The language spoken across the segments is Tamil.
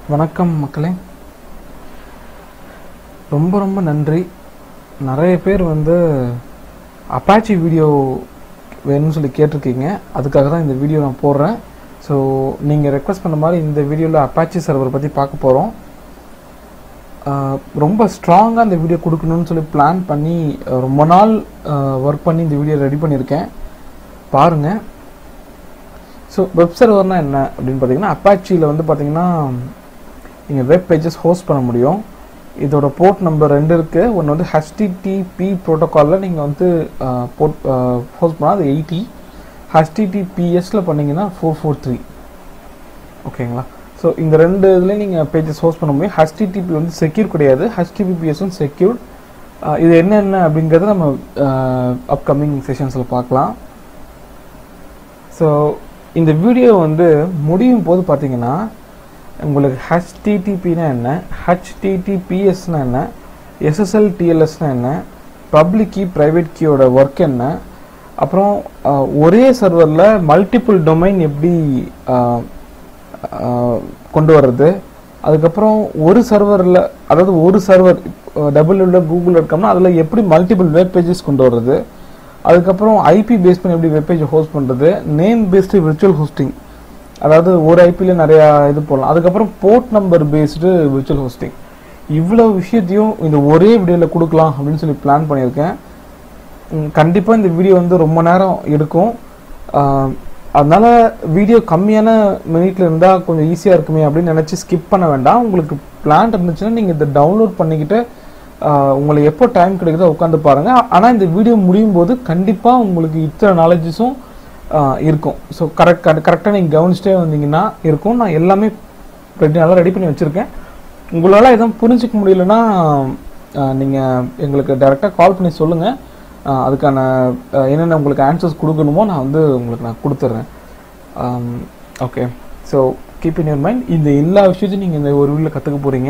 வணக்கம் மக்களே ரொம்ப ரொம்ப நன்றி நிறைய பேர் வந்து அப்பாச்சி வீடியோ வேணும்னு சொல்லி கேட்டிருக்கீங்க அதுக்காக தான் இந்த வீடியோ நான் போடுறேன் ஸோ நீங்கள் ரெக்வஸ்ட் பண்ண மாதிரி இந்த வீடியோவில் அப்பாச்சி சர்வர் பற்றி பார்க்க போகிறோம் ரொம்ப ஸ்ட்ராங்காக இந்த வீடியோ கொடுக்கணும்னு சொல்லி பிளான் பண்ணி அஹ், ரொம்ப நாள் ஒர்க் பண்ணி இந்த வீடியோ ரெடி பண்ணியிருக்கேன் பாருங்கள் ஸோ வெப் சர்வர்னால் என்ன அப்படின்னு பார்த்தீங்கன்னா அப்பாச்சியில் வந்து பார்த்தீங்கன்னா நீங்கள் வெப் பேஜஸ் ஹோஸ்ட் பண்ண முடியும் இதோட போர்ட் நம்பர் ரெண்டு இருக்குது ஒன்று வந்து ஹெச்டிடிபி ப்ரோட்டோக்காலில் நீங்கள் வந்து போர்ட் ஹோஸ்ட் பண்ணால் அது எயிட்டி ஹெச்டிடிபிஎஸ்ல பண்ணீங்கன்னா ஃபோர் ஃபோர் த்ரீ ஓகேங்களா ஸோ இந்த ரெண்டு இதுலேயும் நீங்கள் பேஜஸ் ஹோஸ்ட் பண்ண முடியும் ஹெச்டிடிபி வந்து செக்யூர் கிடையாது ஹெச்டிபிபிஎஸும் செக்யூர் இது என்னென்ன அப்படிங்கிறத நம்ம அப்கமிங் செஷன்ஸில் பார்க்கலாம் ஸோ இந்த வீடியோ வந்து முடியும் போது பார்த்தீங்கன்னா உங்களுக்கு ஹெச்டிடிபினா என்ன ஹெச்டிடிபிஎஸ்னா என்ன எஸ்எஸ்எல் டிஎல்எஸ்னா என்ன பப்ளிக் கீ ப்ரைவேட் கீயோட ஒர்க் என்ன அப்புறம் அஹ், ஒரே சர்வரில் மல்டிபிள் டொமைன் எப்படி அஹ், அஹ், கொண்டு வர்றது அதுக்கப்புறம் ஒரு சர்வரில் அதாவது ஒரு சர்வர் டபுள் கூகுள் இருக்கோம்னா அதில் எப்படி மல்டிபிள் வெப் பேஜஸ் கொண்டு வர்றது அதுக்கப்புறம் ஐபி பேஸ் பண்ணி எப்படி வெப் பேஜ் ஹோஸ்ட் பண்ணுறது நேம் பேஸ்டு விர்ச்சுவல் ஹோஸ்டிங் அதாவது ஒரு ஐபில நிறைய இது போடலாம் அதுக்கப்புறம் port number based virtual hosting இவ்வளோ விஷயத்தையும் இந்த ஒரே வீடியோவில் கொடுக்கலாம் அப்படின்னு சொல்லி பிளான் பண்ணியிருக்கேன் கண்டிப்பாக இந்த வீடியோ வந்து ரொம்ப நேரம் எடுக்கும் ஆஹ், அதனால வீடியோ கம்மியான மினிட்ல இருந்தால் கொஞ்சம் ஈஸியாக இருக்குமே அப்படின்னு நினச்சி ஸ்கிப் பண்ண வேண்டாம் உங்களுக்கு பிளான் இருந்துச்சுன்னா நீங்கள் இதை டவுன்லோட் பண்ணிக்கிட்டு ஆஹ், உங்களுக்கு எப்போ டைம் கிடைக்குதோ உட்காந்து பாருங்க ஆனால் இந்த வீடியோ முடியும் போது கண்டிப்பாக உங்களுக்கு இத்தனை நாலேஜஸும் இருக்கும் ஸோ கரெக்ட் கரெக்டாக நீங்கள் கவனிச்சிட்டே வந்தீங்கன்னா இருக்கும் நான் எல்லாமே ரெடி நல்லா ரெடி பண்ணி வச்சுருக்கேன் உங்களால் எதுவும் புரிஞ்சிக்க முடியலன்னா நீங்கள் எங்களுக்கு டைரெக்டாக கால் பண்ணி சொல்லுங்கள் அதுக்கான ஆஹ், என்னென்ன உங்களுக்கு ஆன்சர்ஸ் கொடுக்கணுமோ நான் வந்து உங்களுக்கு நான் கொடுத்துட்றேன் okay so keep in your mind இந்த எல்லா விஷயத்தையும் நீங்கள் இந்த ஒரு வீடியோவில் கற்றுக்க போகிறீங்க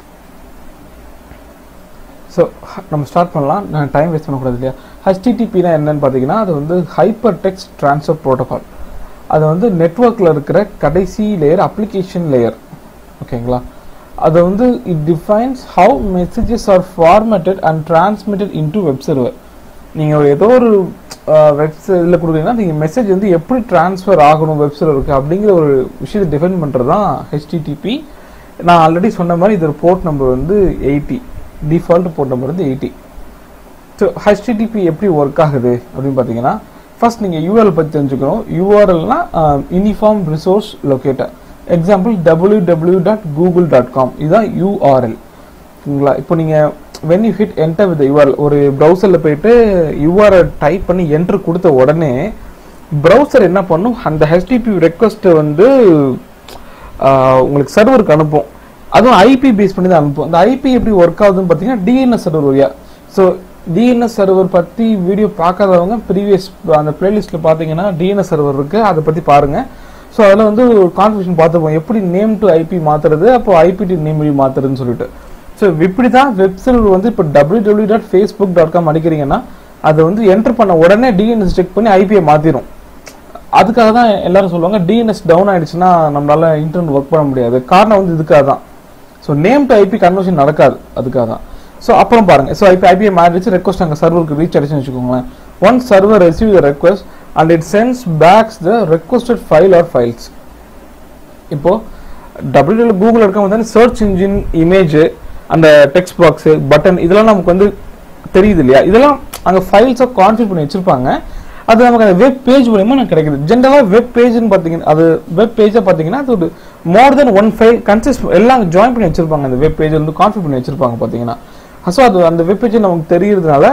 ஸோ நம்ம ஸ்டார்ட் பண்ணலாம் நான் டைம் வேஸ்ட் பண்ணக்கூடாது இல்லையா ஹெச்டிடிபினா என்னன்னு பார்த்தீங்கன்னா அது வந்து ஹைப்பர் டெக்ஸ்ட் ட்ரான்ஸ்ஃபர் ப்ரோட்டோகால் அது வந்து நெட்ஒர்க்கில் இருக்கிற கடைசி லேயர் அப்ளிகேஷன் லேயர் ஓகேங்களா அது வந்து it defines how messages are formatted and transmitted into web server நீங்கள் ஏதோ ஒரு வெப் இதில் கொடுக்குறீங்கன்னா நீங்கள் மெசேஜ் வந்து எப்படி ட்ரான்ஸ்ஃபர் ஆகணும் வெப் சர்வருக்கு அப்படிங்கிற ஒரு விஷயத்தை டிஃபைன் பண்ணுறது தான் ஹெச்டிடிபி நான் ஆல்ரெடி சொன்ன மாதிரி இது போர்ட் நம்பர் வந்து எயிட்டி டிஃபால்ட் போர்ட் நம்பர் வந்து எயிட்டி ஸோ ஹெச்டிடிபி எப்படி ஒர்க் ஆகுது அப்படின்னு பார்த்தீங்கன்னா ஃபர்ஸ்ட் நீங்கள் யூஆர்எல் பற்றி தெரிஞ்சுக்கணும் யூஆர்எல்னா uniform resource locator example W W dot Google dot com இதுதான் யூஆர்எல் சரிங்களா இப்போ நீங்கள் when you hit enter with URL ஒரு ப்ரௌசரில் போயிட்டு யூஆர்எல் டைப் பண்ணி என்ட்ரு கொடுத்த உடனே ப்ரௌசர் என்ன பண்ணும் அந்த ஹெச்டிபி ரெக்வஸ்ட்டை வந்து ஆஹ், உங்களுக்கு சர்வருக்கு அனுப்பும் அதுவும் ஐபி பேஸ் பண்ணி தான் அனுப்பும் அந்த ஐபி எப்படி ஒர்க் ஆகுதுன்னு பார்த்தீங்கன்னா டிஎன்எஸ் சர்வர் வழியா ஸோ டிஎன்எஸ் சர்வர் பற்றி வீடியோ பார்க்காதவங்க ப்ரீவியஸ் அந்த பிளேலிஸ்ட்டில் பார்த்தீங்கன்னா டிஎன்எஸ் சர்வர் இருக்கு அதை பற்றி பாருங்க ஸோ அதில் வந்து ஒரு கான்ஃபிகேஷன் பார்த்துப்போம் எப்படி நேம் டு ஐபி மாற்றுறது அப்போ ஐபி டு நேம் வழி மாற்றுறதுன்னு சொல்லிட்டு ஸோ இப்படி தான் வெப் சர்வர் வந்து இப்போ W W dot Facebook dot com அடிக்கிறீங்கன்னா அதை வந்து என்டர் பண்ண உடனே டிஎன்எஸ் செக் பண்ணி ஐபியை மாற்றிடும் அதுக்காக தான் எல்லாரும் சொல்லுவாங்க டிஎன்எஸ் டவுன் ஆயிடுச்சுன்னா நம்மளால இன்டர்நெட் ஒர்க் பண்ண முடியாது காரணம் வந்து இதுக்காக தான் so name to IP conversion நடக்காது அதுக்காக தான் ஸோ அப்புறம் பாருங்க ஸோ ஐபி ஐபிஐ மாறிடுச்சு ரெக்வஸ்ட் அங்கே சர்வருக்கு ரீச் ஆயிடுச்சுன்னு வச்சுக்கோங்களேன் one server receive the request and it sends backs the requested file or files இப்போ டபிள்யூ கூகுள் இருக்க வந்து சர்ச் இன்ஜின் இமேஜ் அந்த டெக்ஸ்ட் பாக்ஸ் பட்டன் இதெல்லாம் நமக்கு வந்து தெரியுது இல்லையா இதெல்லாம் அங்கே ஃபைல்ஸை கான்ஃபிக் பண்ணி வச்சிருப்பாங்க அது நமக்கு அந்த வெப் பேஜ் மூலயமா எனக்கு கிடைக்குது ஜென்ரலாக வெப் பேஜ்னு பார்த்தீங்கன்னா அது வெப் பேஜை பார்த்தீங்கன்னா அது ஒரு more than one file consist எல்லாம் ஜாயின் பண்ணி வச்சிருப்பாங்க அந்த வெப் பேஜ் வந்து கான்ஃபிக் பண்ணி வச்சிருப்பாங்க பார்த்தீங்கன்னா ஸோ அது அந்த வெப் பேஜ் நமக்கு தெரியறதுனால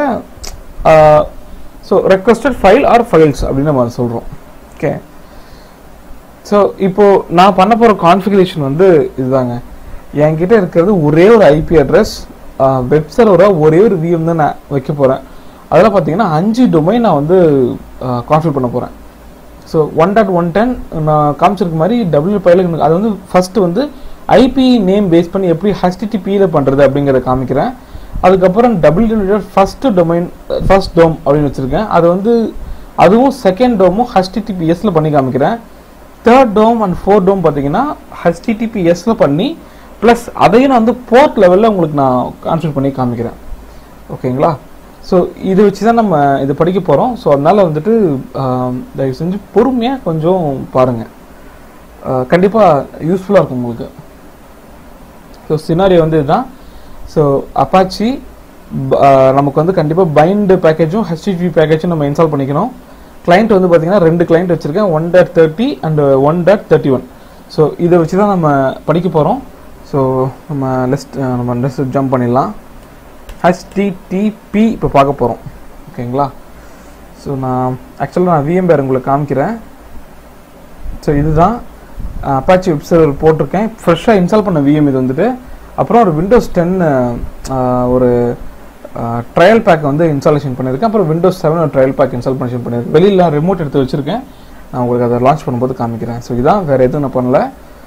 so requested file or files அப்படின்னு நம்ம அதை சொல்கிறோம் ஓகே ஸோ இப்போ நான் பண்ண போகிற கான்ஃபிகரேஷன் வந்து இதுதாங்க என்கிட்ட இருக்கிறது ஒரே ஒரு ஐபி அட்ரஸ் வெப் சர்வராக ஒரே ஒரு விஎம் தான் நான் வைக்க போகிறேன் அதில் பார்த்தீங்கன்னா அஞ்சு டொமைன் நான் வந்து கான்ஃபிகர் பண்ண போகிறேன் so one dot one ten நான் காமிச்சிருக்க மாதிரி டபிள்யூ பைல அது வந்து ஃபஸ்ட்டு வந்து ஐபி நேம் பேஸ் பண்ணி எப்படி ஹெச்டிடிபியில் பண்ணுறது அப்படிங்கிறத காமிக்கிறேன் அதுக்கப்புறம் W first domain first dom அப்படின்னு வச்சுருக்கேன் அது வந்து அதுவும் செகண்ட் டோமும் ஹெச்டிடிபிஎஸ்ல பண்ணி காமிக்கிறேன் third dom and fourth dom பார்த்தீங்கன்னா ஹெச்டிடிபிஎஸ்ல பண்ணி ப்ளஸ் அதையும் நான் வந்து போர்ட் லெவலில் உங்களுக்கு நான் கான்ஃபிகர் பண்ணி காமிக்கிறேன் ஓகேங்களா ஸோ இதை வச்சு தான் நம்ம இது படிக்க போகிறோம் ஸோ அதனால் வந்துட்டு ஆம், தயவு செஞ்சு பொறுமையாக கொஞ்சம் பாருங்கள் கண்டிப்பாக யூஸ்ஃபுல்லாக இருக்கும் உங்களுக்கு ஸோ சினாரியோ வந்து இதுதான் ஸோ அப்பாச்சி நமக்கு வந்து கண்டிப்பாக பைண்டு பேக்கேஜும் ஹெச்டிபி பேக்கேஜும் நம்ம இன்ஸ்டால் பண்ணிக்கணும் கிளைண்ட் வந்து பார்த்தீங்கன்னா ரெண்டு கிளைண்ட் வச்சுருக்கேன் one dot thirty and one dot thirty one so இதை வச்சு தான் நம்ம படிக்க போகிறோம் ஸோ நம்ம லெஸ்ட் நம்ம லெஸ்ட் ஜம்ப் பண்ணிடலாம் ஹெச்டிடிபி இப்போ பார்க்க போகிறோம் ஓகேங்களா ஸோ நான் ஆக்சுவலாக நான் விஎம்பேர் உங்களுக்கு காமிக்கிறேன் ஸோ இதுதான் அப்பாச்சி வெப் சர்வர் போட்டிருக்கேன் ஃப்ரெஷ்ஷாக இன்ஸ்டால் பண்ண விஎம் இது வந்துட்டு அப்புறம் ஒரு விண்டோஸ் டென் ஒரு ட்ரையல் பேக் வந்து இன்ஸ்டாலேஷன் பண்ணியிருக்கேன் அப்புறம் விண்டோஸ் செவன் ஒரு ட்ரையல் பேக் இன்ஸ்டால் பண்ணி பண்ணியிருக்கேன் வெளியில் ரிமோட் எடுத்து வச்சுருக்கேன் நான் உங்களுக்கு அதை லான்ச் பண்ணும்போது காமிக்கிறேன் ஸோ இதான் வேறு எதுவும் நான் பண்ணல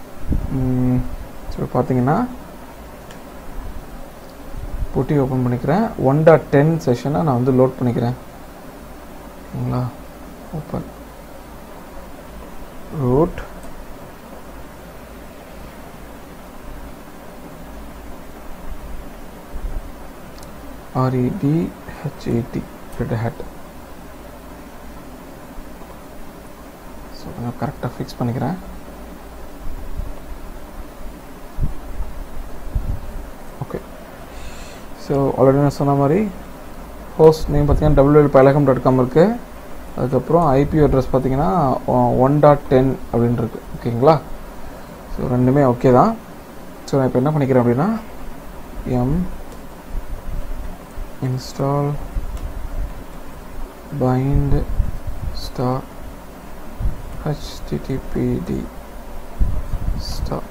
ஸோ பார்த்தீங்கன்னா பொட்டி ஓப்பன் பண்ணிக்கிறேன் ஒன் டாட் டென் செஷனை நான் வந்து லோட் பண்ணிக்கிறேன் ஓகேங்களா open root R E D H A T Red Hat so கொஞ்சம் கரெக்டாக ஃபிக்ஸ் பண்ணிக்கிறேன் ஓகே ஸோ ஆல்ரெடி நான் சொன்ன மாதிரி ஹோஸ்ட் நேம் பார்த்தீங்கன்னா டபிள்யூஎல் பைலகம் டாட் காம் இருக்குது அதுக்கப்புறம் ஐபி அட்ரஸ் பார்த்தீங்கன்னா ஒன் டாட் டென் அப்படின்னு இருக்கு ஓகேங்களா ஸோ ரெண்டுமே ஓகே தான் ஸோ நான் இப்போ என்ன பண்ணிக்கிறேன் அப்படின்னா yum install bind star HTTPD star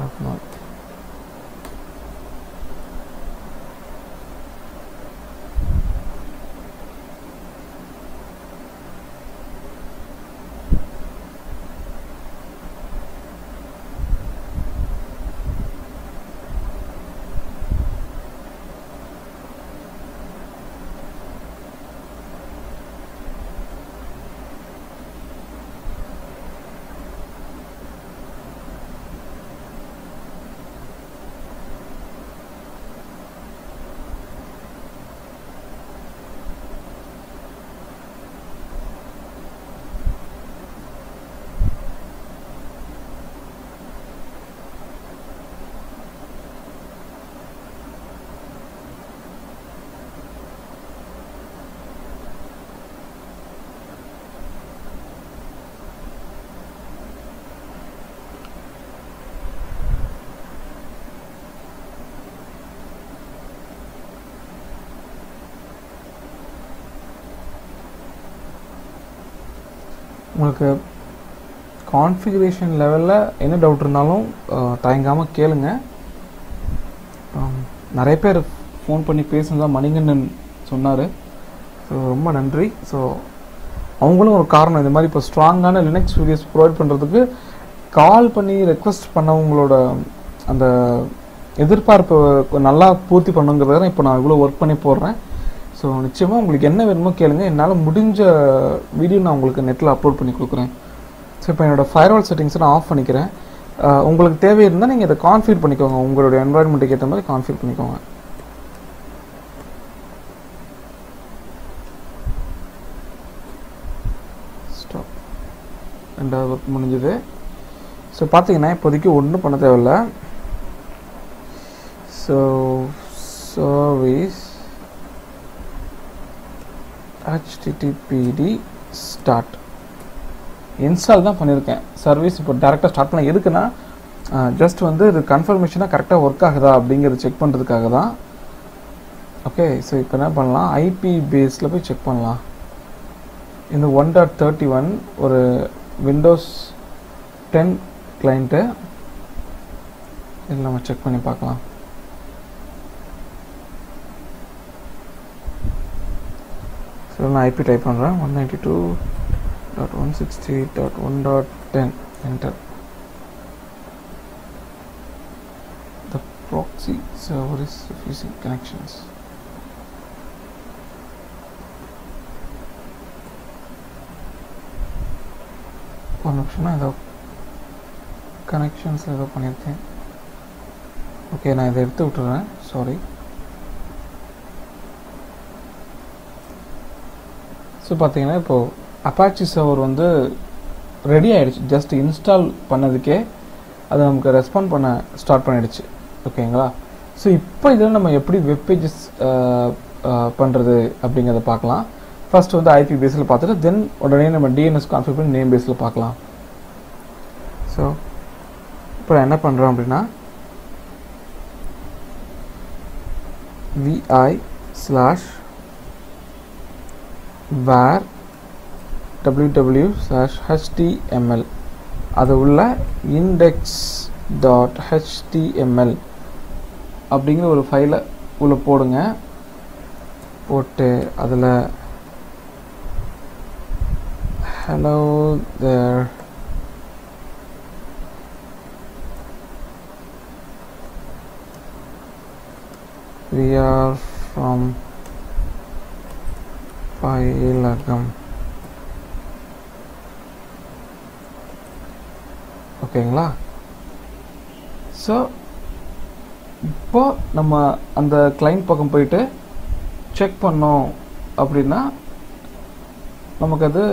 உங்களுக்கு கான்ஃபிகரேஷன் லெவலில் என்ன டவுட் இருந்தாலும் தயங்காமல் கேளுங்க ஆம், நிறைய பேர் ஃபோன் பண்ணி பேசுனதா மணிகண்டன் சொன்னார் ஸோ ரொம்ப நன்றி ஸோ அவங்களும் ஒரு காரணம் இந்த மாதிரி இப்போ ஸ்ட்ராங்கான லினக்ஸ் வீடியோஸ் ப்ரொவைட் பண்ணுறதுக்கு கால் பண்ணி ரெக்வஸ்ட் பண்ணவங்களோட அந்த எதிர்பார்ப்பை நல்லா பூர்த்தி பண்ணுங்கிறத இப்போ நான் இவ்வளோ ஒர்க் பண்ணி போடுறேன் ஸோ நிச்சயமாக உங்களுக்கு என்ன வேணுமோ கேளுங்க என்னால் முடிஞ்ச வீடியோ நான் உங்களுக்கு நெட்டில் அப்லோட் பண்ணி கொடுக்குறேன் ஸோ இப்போ என்னோட ஃபயர்வால் செட்டிங்ஸை நான் ஆஃப் பண்ணிக்கிறேன் அஹ், உங்களுக்கு தேவை இருந்தால் நீங்கள் இதை கான்ஃபிகர் பண்ணிக்கோங்க உங்களுடைய என்வாயன்மெண்ட்டுக்கு ஏற்ற மாதிரி கான்ஃபிகர் பண்ணிக்கோங்க ஸ்டாப் ரெண்டாவது ஒர்க் முடிஞ்சது ஸோ பார்த்தீங்கன்னா இப்போதைக்கு ஒன்றும் பண்ண தேவையில்ல so service httpd start install தான் பண்ணியிருக்கேன் சர்வீஸ் இப்போ டேரெக்டாக ஸ்டார்ட் பண்ண எதுக்குன்னா ஜஸ்ட் வந்து இது கன்ஃபர்மேஷனாக கரெக்டாக ஒர்க் ஆகுதா அப்படிங்கிறது செக் பண்ணுறதுக்காக தான் ஓகே ஸோ இப்போ என்ன பண்ணலாம் ஐபி பேஸில் போய் செக் பண்ணலாம் இந்த ஒன் டாட் தேர்ட்டி ஒன் ஒரு விண்டோஸ் டென் கிளைண்ட்டு இதில் நம்ம செக் பண்ணி பார்க்கலாம் ஸோ நான் ஐபி டைப் பண்ணுறேன் one ninety two dot one sixty dot one dot ten enter the proxy server is refusing connections ஒரு நிமிஷம்னா இதை கனெக்ஷன்ஸில் ஏதோ பண்ணியிருக்கேன் ஓகே நான் இதை எடுத்து விட்டுறேன் சாரி ஸோ பார்த்தீங்கன்னா இப்போது அப்பாச்சி சர்வர் வந்து ரெடி ஆயிடுச்சு ஜஸ்ட் இன்ஸ்டால் பண்ணதுக்கே அது நமக்கு ரெஸ்பாண்ட் பண்ண ஸ்டார்ட் பண்ணிடுச்சு ஓகேங்களா ஸோ இப்போ இதில் நம்ம எப்படி வெப் பேஜஸ் பண்ணுறது அப்படிங்கிறத பார்க்கலாம் ஃபர்ஸ்ட் வந்து ஐபி பேஸில் பார்த்துட்டு தென் உடனே நம்ம டிஎன்எஸ் கான்ஃபிக் பண்ணி நேம் பேஸில் பார்க்கலாம் ஸோ இப்போ நான் என்ன பண்ணுறோம் அப்படின்னா vi slash var www slash html அது உள்ள இண்டெக்ஸ் டாட் ஹெச்டிஎம்எல் அப்படிங்கிற ஒரு ஃபைலை உள்ள போடுங்க போட்டு அதில் hello there we are from Payilagam ஓகேங்களா ஸோ இப்போ நம்ம அந்த கிளைண்ட் பக்கம் போயிட்டு செக் பண்ணோம் அப்படின்னா நமக்கு அது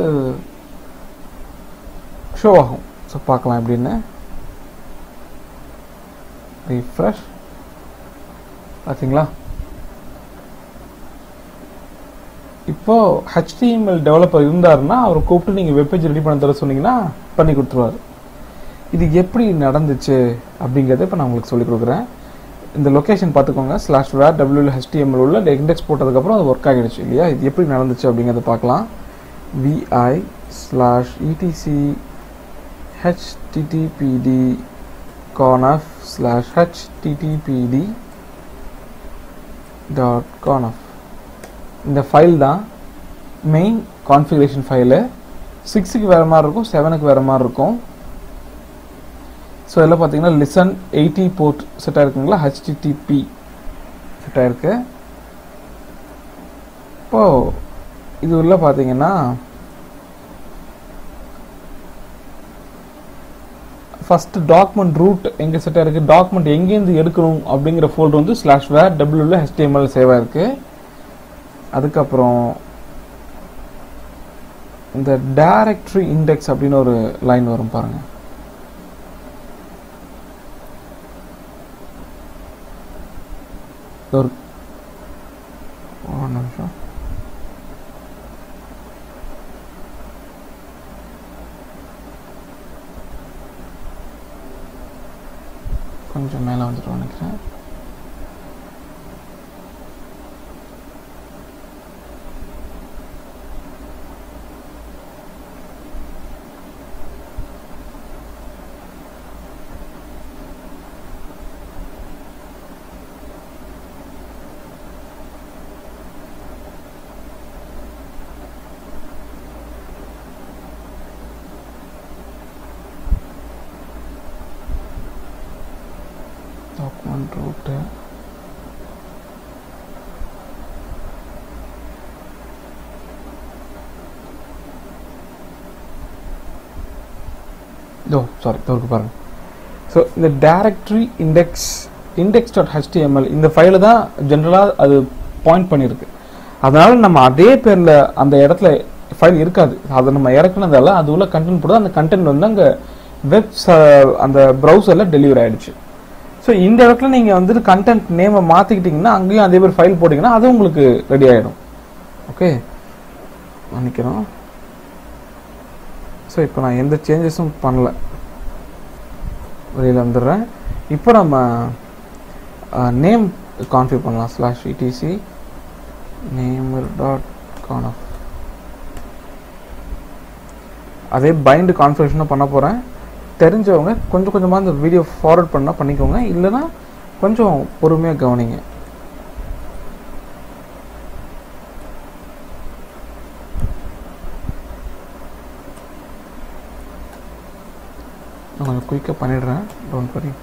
ஷோ ஆகும் ஸோ பார்க்கலாம் எப்படின்னு ரீஃப்ரெஷ் பார்த்தீங்களா இப்போ HTML டெவலப்பர் இருந்தாருன்னா அவரை கூப்பிட்டு நீங்கள் வெப்பேஜ் ரெடி பண்ண தர சொன்னீங்கன்னா பண்ணி கொடுத்துருவாரு இது எப்படி நடந்துச்சு அப்படிங்கிறத இப்போ நான் உங்களுக்கு சொல்லிக் கொடுக்குறேன் இந்த லொக்கேஷன் பார்த்துக்கோங்க ஸ்லாஷ் வேர் டபிள்யூ ஹெச்டிஎம்எல் உள்ள இண்டெக்ஸ் போட்டதுக்கப்புறம் அது ஒர்க் ஆகிடுச்சு இல்லையா இது எப்படி நடந்துச்சு அப்படிங்கிறத பார்க்கலாம் VI slash ETC HTTPD conf slash HTTPD dot conf இந்த ஃபைல் தான் மெயின் கான்ஃபிகரேஷன் ஃபைலு சிக்ஸுக்கு வேறு மாதிரி இருக்கும் செவனுக்கு வேறு மாதிரி இருக்கும் ஸோ இதில் பார்த்தீங்கன்னா லிசன் எயிட்டி போர்ட் செட் ஆயிருக்குங்களா ஹெச்டிடிபி செட் ஆயிருக்கு இப்போ இது உள்ள பார்த்தீங்கன்னா ஃபர்ஸ்ட் டாக்குமெண்ட் ரூட் எங்கே செட் ஆயிருக்கு டாக்குமெண்ட் எங்கேருந்து எடுக்கணும் அப்படிங்கிற ஃபோல்டர் வந்து ஸ்லாஷ் வேர் டபிள்யூல ஹெச்டிஎம்எல் சேவ் ஆயிருக்கு அதுக்கப்புறம் இந்த டைரக்டரி இண்டெக்ஸ் அப்படின்னு ஒரு லைன் வரும் பாருங்க ஒரு ஒரு நிமிஷம் கொஞ்சம் மேலே வந்துட்டு நினைக்கிறேன் டாக்குமெண்ட் ரூட்டு ஓ சாரி தோருக்கு பாருங்க ஸோ இந்த directory index index dot HTML இந்த ஃபைலு தான் ஜென்ரலாக அது பாயிண்ட் பண்ணியிருக்கு அதனால நம்ம அதே பேரில் அந்த இடத்துல ஃபைல் இருக்காது அதை நம்ம இறக்குனதால அது உள்ள கண்டென்ட் போடுது அந்த கண்டென்ட் வந்து அங்கே வெப் அந்த ப்ரௌசரில் டெலிவரி ஆயிடுச்சு ஸோ இந்த இடத்துல நீங்கள் வந்துட்டு கண்டென்ட் நேமை மாற்றிக்கிட்டிங்கன்னா அங்கேயும் அதே மாதிரி ஃபைல் போட்டிங்கன்னா அது உங்களுக்கு ரெடி ஆகிடும் ஓகே மன்னிக்கிறோம் ஸோ இப்போ நான் எந்த சேஞ்சஸும் பண்ணல வெளியில் வந்துடுறேன் இப்போ நம்ம நேம் கான்ஃபிக் பண்ணலாம் slash ETC name dot conf அதே பைண்டு கான்ஃபிகரேஷனும் பண்ண போகிறேன் தெரிஞ்சவங்க கொஞ்சம் கொஞ்சமாக இந்த வீடியோ ஃபார்வர்ட் பண்ணால் பண்ணிக்கோங்க இல்லைன்னா கொஞ்சம் பொறுமையாக கவனிங்க நான் கொஞ்சம் குயிக்காக பண்ணிடுறேன் don't worry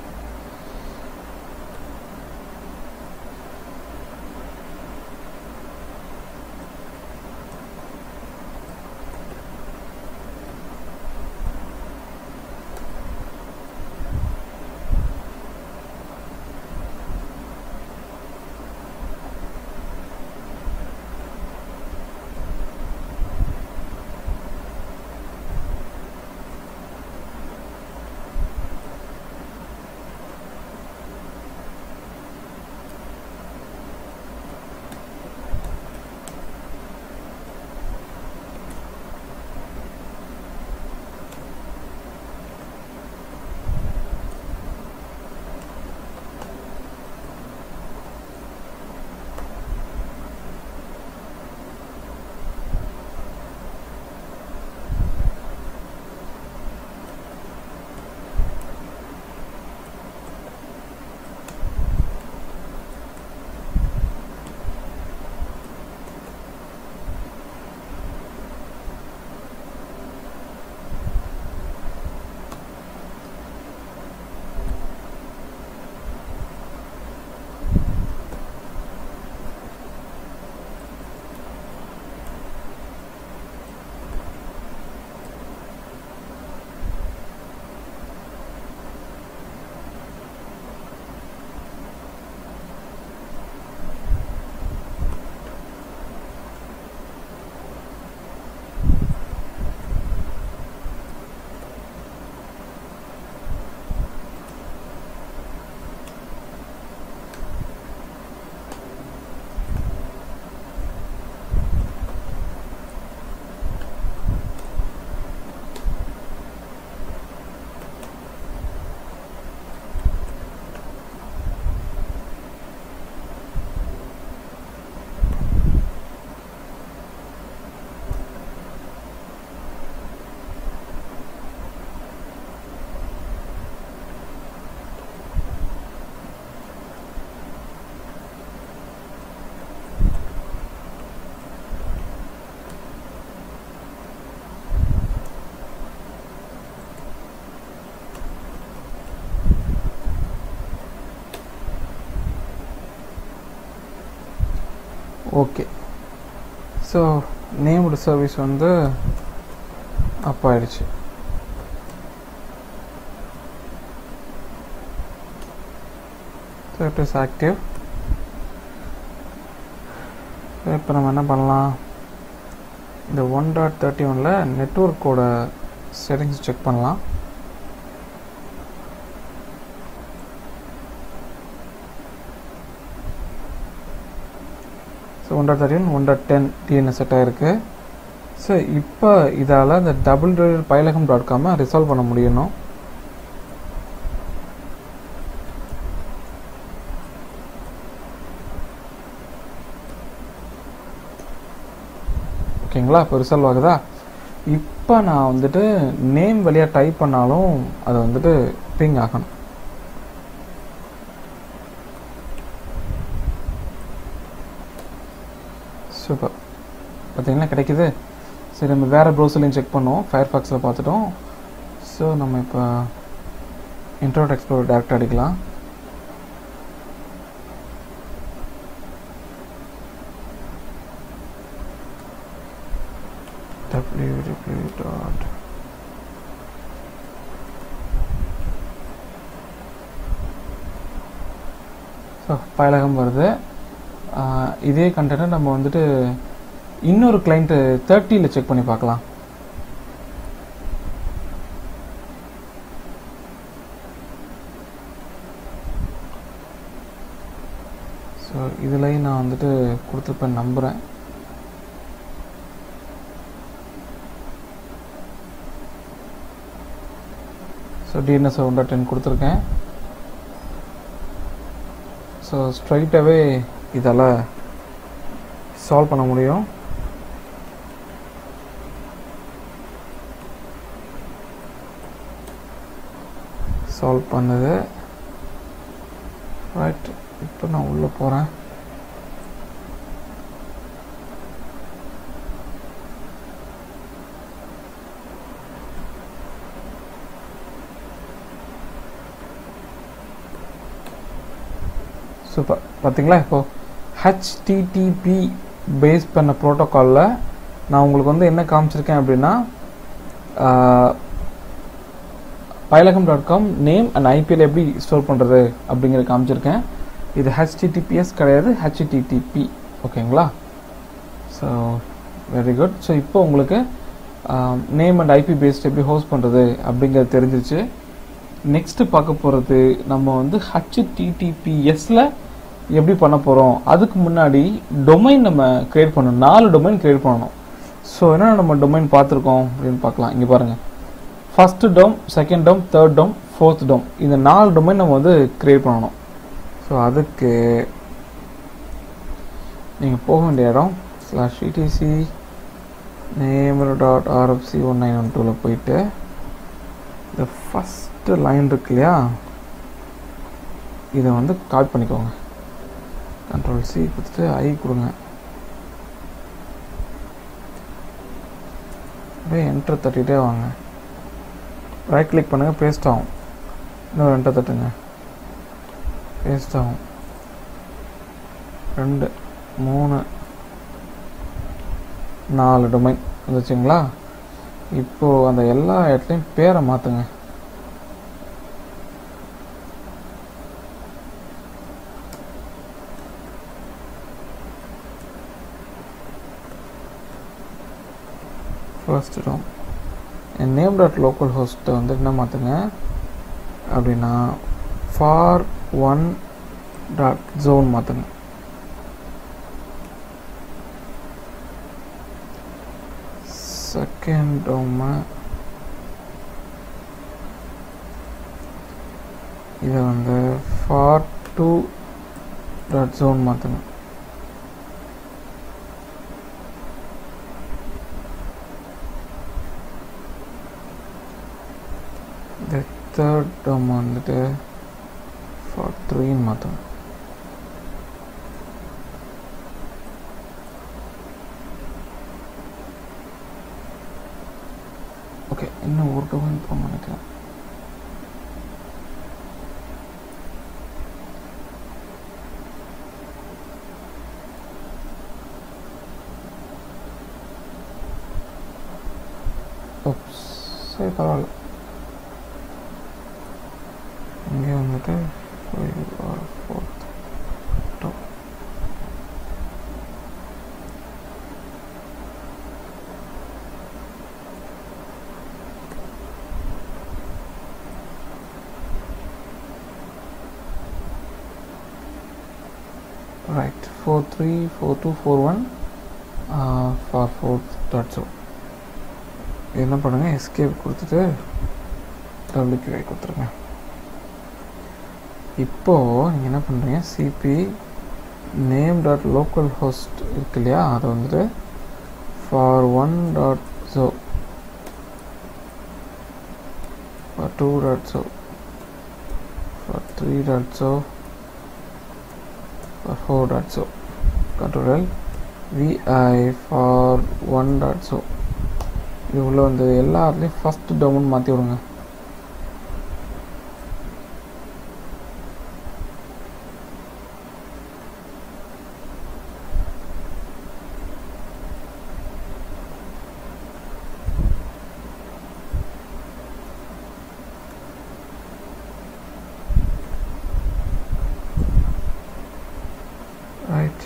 okay so named service வந்து அப் ஆயிடுச்சு so it is active so இப்போ நம்ம என்ன பண்ணலாம் இந்த ஒன் டாட் தேர்ட்டி ஒனில் நெட்ஒர்க்கோட செட்டிங்ஸ் செக் பண்ணலாம் so one dot thirty one one dot ten DNS set ஆகிருக்கு ஸோ இப்போ இதால் இந்த டபுள் பைலகம் டாட் காமை ரிசால்வ் பண்ண முடியணும் ஓகேங்களா இப்போ ரிசால்வ் ஆகுதா இப்போ நான் வந்துட்டு நேம் வழியாக டைப் பண்ணாலும் அது வந்துட்டு பிங் ஆகணும் சூப்பர் பார்த்தீங்களா கிடைக்குது சரி நம்ம வேறு ப்ரௌசர்லையும் செக் பண்ணுவோம் ஃபயர்ஃபாக்ஸில் பார்த்துட்டோம் ஸோ நம்ம இப்போ இன்டர்நெட் எக்ஸ்ப்ளோர் டேரெக்டாக அடிக்கலாம் www dot ஸோ பயிலகம் வருது ஆஹ் இதே கண்டென்ட்டை நம்ம வந்துட்டு இன்னொரு கிளைண்ட்டு தேர்ட்டியில் செக் பண்ணி பார்க்கலாம் ஸோ இதுலேயும் நான் வந்துட்டு கொடுத்துருப்பேன் நம்புகிறேன் so DNS one dot ten கொடுத்துருக்கேன் ஸோ ஸ்ட்ரைட்டாகவே இதால் சால்வ் பண்ண முடியும் சால்வ் பண்ணுது ரைட் இப்போ நான் உள்ளே போகிறேன் சூப்பர் பார்த்தீங்களா இப்போ ஹெச்டிடிபி பேஸ் பண்ண ப்ரோட்டோக்காலில் நான் உங்களுக்கு வந்து என்ன காமிச்சிருக்கேன் அப்படின்னா Payilagam dot com name and ஐபிஎல் எப்படி ஸ்டோர் பண்ணுறது அப்படிங்கிறத காமிச்சிருக்கேன் இது ஹெச்டிடிபிஎஸ் கிடையாது ஹெச்டிடிபி ஓகேங்களா ஸோ வெரி குட் ஸோ இப்போ உங்களுக்கு நேம் அண்ட் ஐபி பேஸ்ட் எப்படி ஹோஸ்ட் பண்ணுறது அப்படிங்கிறது தெரிஞ்சிருச்சு நெக்ஸ்ட் பார்க்க போகிறது நம்ம வந்து ஹச்டிடிபிஎஸ்ல எப்படி பண்ண போகிறோம் அதுக்கு முன்னாடி டொமைன் நம்ம கிரியேட் பண்ணணும் நாலு டொமைன் கிரியேட் பண்ணணும் ஸோ என்ன நம்ம டொமைன் பார்த்துருக்கோம் அப்படின்னு பார்க்கலாம் இங்கே பாருங்கள் first dom second dom third dom fourth dom இந்த நாலு டொமைன் நம்ம வந்து கிரியேட் பண்ணணும் ஸோ அதுக்கு நீங்கள் போக வேண்டிய இடம் slash ETC named dot RFC one nine one டூவில் போயிட்டு இந்த ஃபஸ்ட்டு லைன் இருக்கு இல்லையா இதை வந்து கால் பண்ணிக்கோங்க கண்ட்ரோல் சி கொடுத்துட்டு ஐ கொடுங்க அப்படியே என்டர் தட்டிகிட்டே வாங்க ரைட் கிளிக் பண்ணுங்கள் பேஸ்ட் ஆகும் இன்னொரு என்டர் தட்டுங்க பேஸ்ட் ஆகும் ரெண்டு மூணு நாலு டொமைன் வந்துச்சுங்களா இப்போது அந்த எல்லா இடத்துலையும் பேரை மாற்றுங்க ஃபர்ஸ்ட் டோம் என் நேம் டாட் லோக்கல் ஹோஸ்ட்டை வந்து என்ன மாற்றுங்க அப்படின்னா ஃபார் ஒன் டாட் ஜோன் மாற்றுங்க செகண்ட் டோமை இதை வந்து ஃபார் டூ டாட் ஜோன் மாற்றுங்க இந்த தேர்ட் டோம் வந்துட்டு ஃபார் த்ரீன்னு மாற்றுங்க ஓகே இன்னும் ஒரு டோமன் போக நினைக்கிறேன் சரி பரவாயில்ல இங்கே வந்துட்டு fourth right 434241 uh, for fourth dot so என்ன பண்ணுங்க எஸ்கேப் கொடுத்துட்டு டபிள்யூக்யூஐ கொடுத்துருங்க இப்போது நீங்கள் என்ன பண்ணுறீங்க CP name dot local host இருக்கு இல்லையா அதை வந்துட்டு for one dot so for two dot so for three dot so for 4 dot so control vi for 1 dot so இது உள்ள வந்து எல்லாத்துலேயும் ஃபஸ்ட் டவுன் மாற்றி விடுங்க right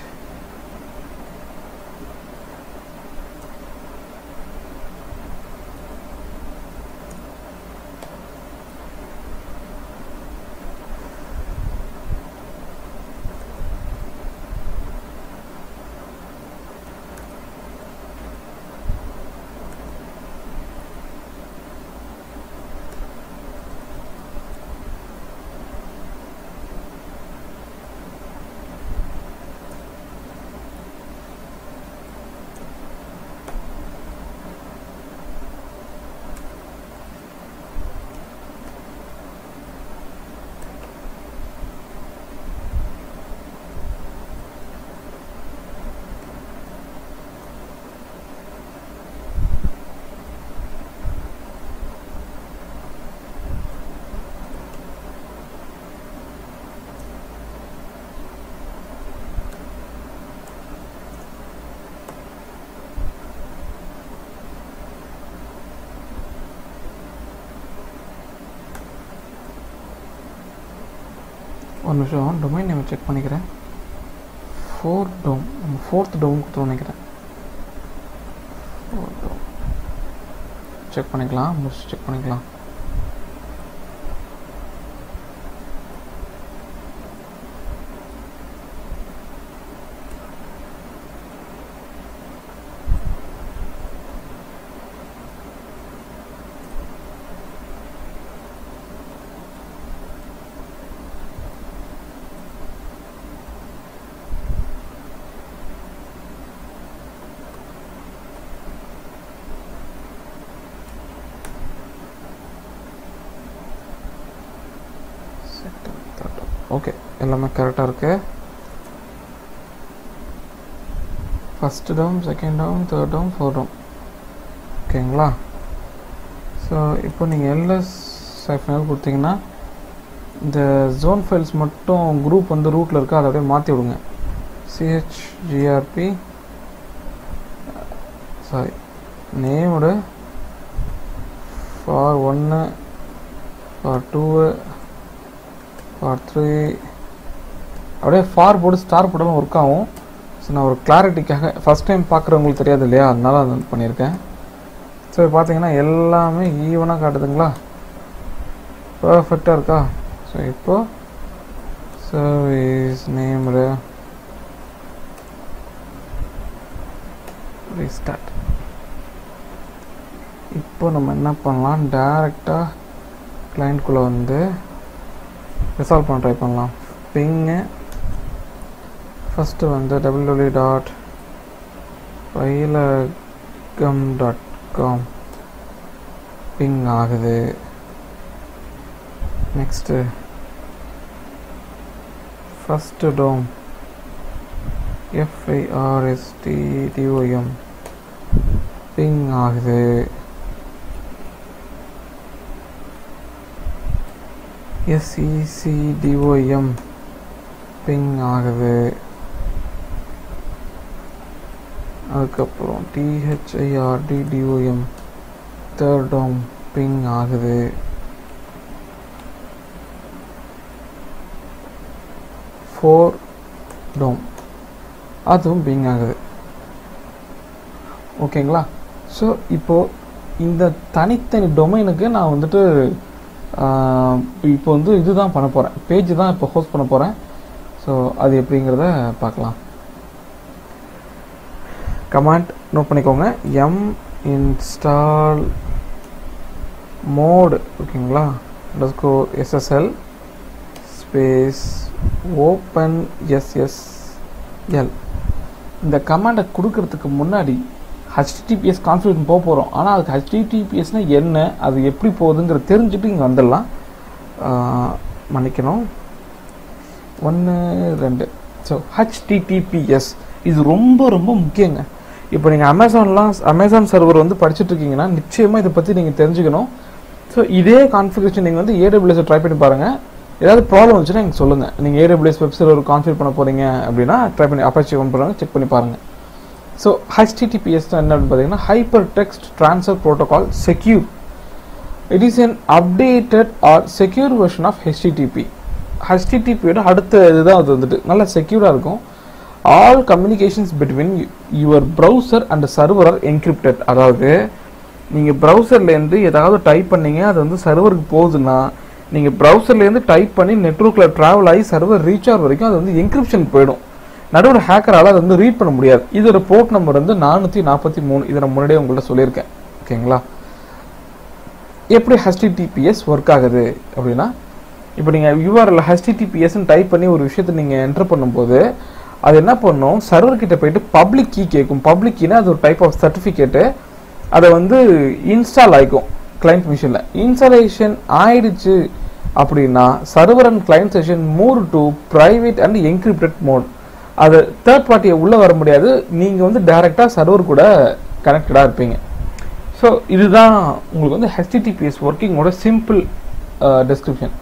ஒரு நிமிஷம் டொமைன் நேம் செக் பண்ணிக்கிறேன் ஃபோர் டோம் ஃபோர்த் டோம் கொடுத்து நினைக்கிறேன் ஃபோர் டோம் செக் பண்ணிக்கலாம் முடிச்சு செக் பண்ணிக்கலாம் செகண்ட் தேர்ட் ஓகே எல்லாமே கரெக்டாக இருக்கு first down second down third down fourth down ஓகேங்களா ஸோ இப்போ நீங்கள் எல்எஸ் ஃபைனல் கொடுத்தீங்கன்னா இந்த ஜோன் ஃபைல்ஸ் மட்டும் குரூப் வந்து ரூட்டில் இருக்கா அதை அப்படியே மாற்றி விடுங்க சிஹெச்ஜிஆர்பி சாரி நேமோட ஃபார் ஒன்று ஃபார் டூவு ஃபார் த்ரீ அப்படியே ஃபார் போட்டு ஸ்டார் போட்டாலும் ஒர்க் ஆகும் ஸோ நான் ஒரு கிளாரிட்டிக்காக ஃபஸ்ட் டைம் பார்க்குறவங்களுக்கு தெரியாது இல்லையா அதனால அது பண்ணியிருக்கேன் ஸோ பார்த்தீங்கன்னா எல்லாமே ஈவனாக காட்டுதுங்களா பர்ஃபெக்டாக இருக்கா ஸோ இப்போ சர்வீஸ் நேம்டு ரீஸ்டார்ட் இப்போ நம்ம என்ன பண்ணலாம் டேரெக்டாக கிளைண்ட்குள்ளே வந்து ரிசால்வ் பண்ண ட்ரை பண்ணலாம் பிங்கு ஃபஸ்ட்டு வந்து W dot Payilagam dot com ping ஆகுது நெக்ஸ்ட்டு ஃபஸ்ட்டு டோம் எஃப்ஐஆர்எஸ்டிடிஓஎம் பிங் ஆகுது எஸ்இசிடிஓஎம் பிங் ஆகுது அதுக்கப்புறம் டிஹெச்ஐஆர்டிடிஓஎம் தேர்ட் டோம் பிங் ஆகுது ஃபோர் டோம் அதுவும் பிங் ஆகுது ஓகேங்களா ஸோ இப்போது இந்த தனித்தனி டொமைனுக்கு நான் வந்துட்டு ஆஹ், இப்போ வந்து இதுதான் பண்ண போகிறேன் பேஜ் தான் இப்போ ஹோஸ்ட் பண்ண போகிறேன் ஸோ அது எப்படிங்கிறத பார்க்கலாம் கமாண்ட் நோட் பண்ணிக்கோங்க எம் இன்ஸ்டால் மோடு ஓகேங்களா டஸ்கோ எஸ்எஸ்எல் ஸ்பேஸ் ஓப்பன் எஸ்எஸ்எல் இந்த கமாண்டை கொடுக்கறதுக்கு முன்னாடி ஹச்டிடிபிஎஸ் கான்ஃபிகரேஷன் போக போகிறோம் ஆனால் அதுக்கு ஹச்டிடிபிஎஸ்னால் என்ன அது எப்படி போகுதுங்கிறத தெரிஞ்சுட்டு இங்கே வந்துடலாம் ஆஹ், மன்னிக்கணும் ஒன்று ரெண்டு ஸோ ஹச்டிடிபிஎஸ் இது ரொம்ப ரொம்ப முக்கியங்க இப்போ நீங்கள் அமேசான்லாம் அமேசான் சர்வர் வந்து படிச்சுட்டு இருக்கீங்கன்னா நிச்சயமாக இதை பற்றி நீங்கள் தெரிஞ்சுக்கணும் ஸோ இதே கான்ஃபிகரேஷன் நீங்கள் வந்து ஏடபிள்யூஎஸ் ட்ரை பண்ணி பாருங்கள் ஏதாவது ப்ராப்ளம் வந்துச்சுன்னா எனக்கு சொல்லுங்கள் நீங்கள் ஏடபிள்யூஎஸ் வெப் சர்வர் கான்ஃபிகர் பண்ண போகிறீங்க அப்படின்னா ட்ரை பண்ணி அப்பாச்சி ஓன் பண்ணுறாங்க செக் பண்ணி பாருங்கள் ஸோ ஹெச்டிடிபிஎஸ் என்ன அப்படின்னு பார்த்தீங்கன்னா hyper text transfer protocol secure it is an updated or secure version of HTTP ஹெச்டிடிபியோட அடுத்த இதுதான் அது வந்துட்டு நல்லா செக்யூராக இருக்கும் all communications between your browser and server are encrypted அதாவது நீங்கள் ப்ரௌசர்லேருந்து ஏதாவது டைப் பண்ணீங்க அது வந்து சர்வருக்கு போகுதுன்னா நீங்கள் ப்ரௌசர்லேருந்து டைப் பண்ணி நெட்ஒர்க்கில் ட்ராவல் ஆகி சர்வர் ரீச் ஆகிற வரைக்கும் அது வந்து என்கிரிப்ஷன் போயிடும் நடுவில் ஹேக்கரால் அதை வந்து ரீட் பண்ண முடியாது இதோட போர்ட் நம்பர் வந்து நானூற்றி நாற்பத்தி மூணு இதை நான் முன்னாடியே உங்கள்கிட்ட சொல்லியிருக்கேன் ஓகேங்களா எப்படி ஹெச்டிடிபிஎஸ் ஒர்க் ஆகுது அப்படின்னா இப்போ நீங்கள் யூஆர்எல் ஹெச்டிடிபிஎஸ்ன்னு டைப் பண்ணி ஒரு விஷயத்தை நீங்கள் என்டர் பண்ணும்போது அது என்ன பண்ணும் சர்வர் கிட்ட போயிட்டு பப்ளிக் கீ கேட்கும் பப்ளிக் கீனா அது ஒரு டைப் ஆஃப் சர்டிஃபிகேட்டு அதை வந்து இன்ஸ்டால் ஆகிக்கும் கிளைண்ட் மிஷினில் இன்ஸ்டாலேஷன் ஆயிடுச்சு அப்படின்னா server and client session move to private and encrypted mode அது தேர்ட் பார்ட்டியை உள்ளே வர முடியாது நீங்கள் வந்து டைரெக்டாக சர்வர் கூட கனெக்டடாக இருப்பீங்க ஸோ இதுதான் உங்களுக்கு வந்து ஹெச்டிடிபிஎஸ் ஒர்க்கிங்கோட simple description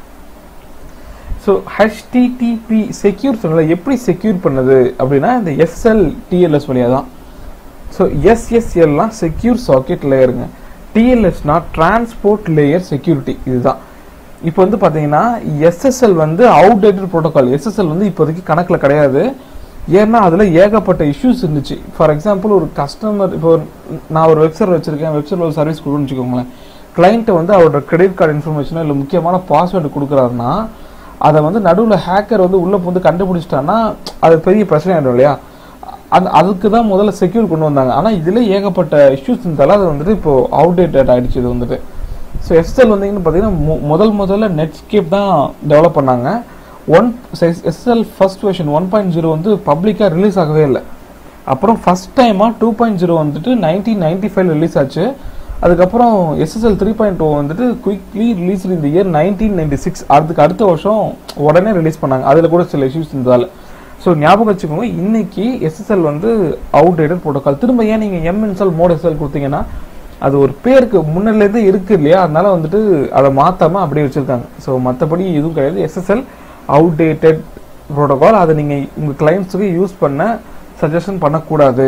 so HTTP secure சொன்னல எப்படி செக்யூர் பண்ணுது அப்படின்னா இந்த எஸ்எல் டிஎல்எஸ் வழியாக தான் ஸோ எஸ்எஸ்எல்லாம் செக்யூர் சாக்கெட் லேயருங்க டிஎல்எஸ்னா டிரான்ஸ்போர்ட் லேயர் செக்யூரிட்டி இதுதான் இப்போ வந்து பார்த்தீங்கன்னா எஸ்எஸ்எல் வந்து அவுடேட்டட் ப்ரோட்டோகால் எஸ்எஸ்எல் வந்து இப்போதைக்கு கணக்கில் கிடையாது ஏன்னா அதில் ஏகப்பட்ட இஷ்யூஸ் இருந்துச்சு ஃபார் எக்ஸாம்பிள் ஒரு கஸ்டமர் இப்போ ஒரு- நான் ஒரு வெப்சைட் வச்சிருக்கேன் வெப்சைட்ல ஒரு சர்வீஸ் கொடுக்குன்னு வச்சுக்கோங்களேன் கிளைண்ட்டை வந்து அவரோட கிரெடிட் கார்டு இன்ஃபர்மேஷனோ இல்லை முக்கியமான பாஸ்வேர்டு கொடுக்குறாருன்னா அதை வந்து நடுவில் ஹேக்கர் வந்து உள்ளே வந்து கண்டுபிடிச்சிட்டான்னா அது பெரிய பிரச்சனை ஆயிடும் இல்லையா அது அதுக்கு தான் முதல்ல செக்யூர் கொண்டு வந்தாங்க ஆனால் இதில் ஏகப்பட்ட இஷ்யூஸ் இருந்தாலும் அது வந்துட்டு இப்போ அவுடேட்டட் ஆயிடுச்சு இது வந்துட்டு ஸோ எஸ்எல் வந்தீங்கன்னு பார்த்தீங்கன்னா மு- முதல் முதல்ல நெட்ஸ்கேப் தான் டெவலப் பண்ணாங்க one SSL first version one point zero வந்து பப்ளிக்காக ரிலீஸ் ஆகவே இல்லை அப்புறம் ஃபர்ஸ்ட் டைமாக டூ பாயிண்ட் ஜீரோ வந்துட்டு நைன்டீன் நைன்டி ஃபைவ் ரிலீஸ் ஆச்சு அதுக்கப்புறம் எஸ்எஸ்எல் த்ரீ பாயிண்ட் டூ வந்துட்டு குயிக்லி ரிலீஸ் இந்த இயர் நைன்டீன் நைன்டி சிக்ஸ் அதுக்கு அடுத்த வருஷம் உடனே ரிலீஸ் பண்ணாங்க அதில் கூட சில இஷ்யூஸ் இருந்ததால் ஸோ ஞாபகம் வச்சுக்கோங்க இன்னைக்கு எஸ்எஸ்எல் வந்து அவுடேட்டட் ப்ரோட்டோகால் திரும்ப ஏன் நீங்கள் எம் இன்ஸ்டால் மோட் எஸ்எல் கொடுத்தீங்கன்னா அது ஒரு பேருக்கு முன்னிலேருந்து இருக்கு இல்லையா அதனால வந்துட்டு அதை மாத்தாம அப்படியே வச்சிருக்காங்க ஸோ மற்றபடி எதுவும் கிடையாது எஸ்எஸ்எல் அவுடேட்டட் ப்ரோட்டோகால் அதை நீங்கள் உங்கள் கிளைண்ட்ஸுக்கு யூஸ் பண்ண சஜஷன் பண்ணக்கூடாது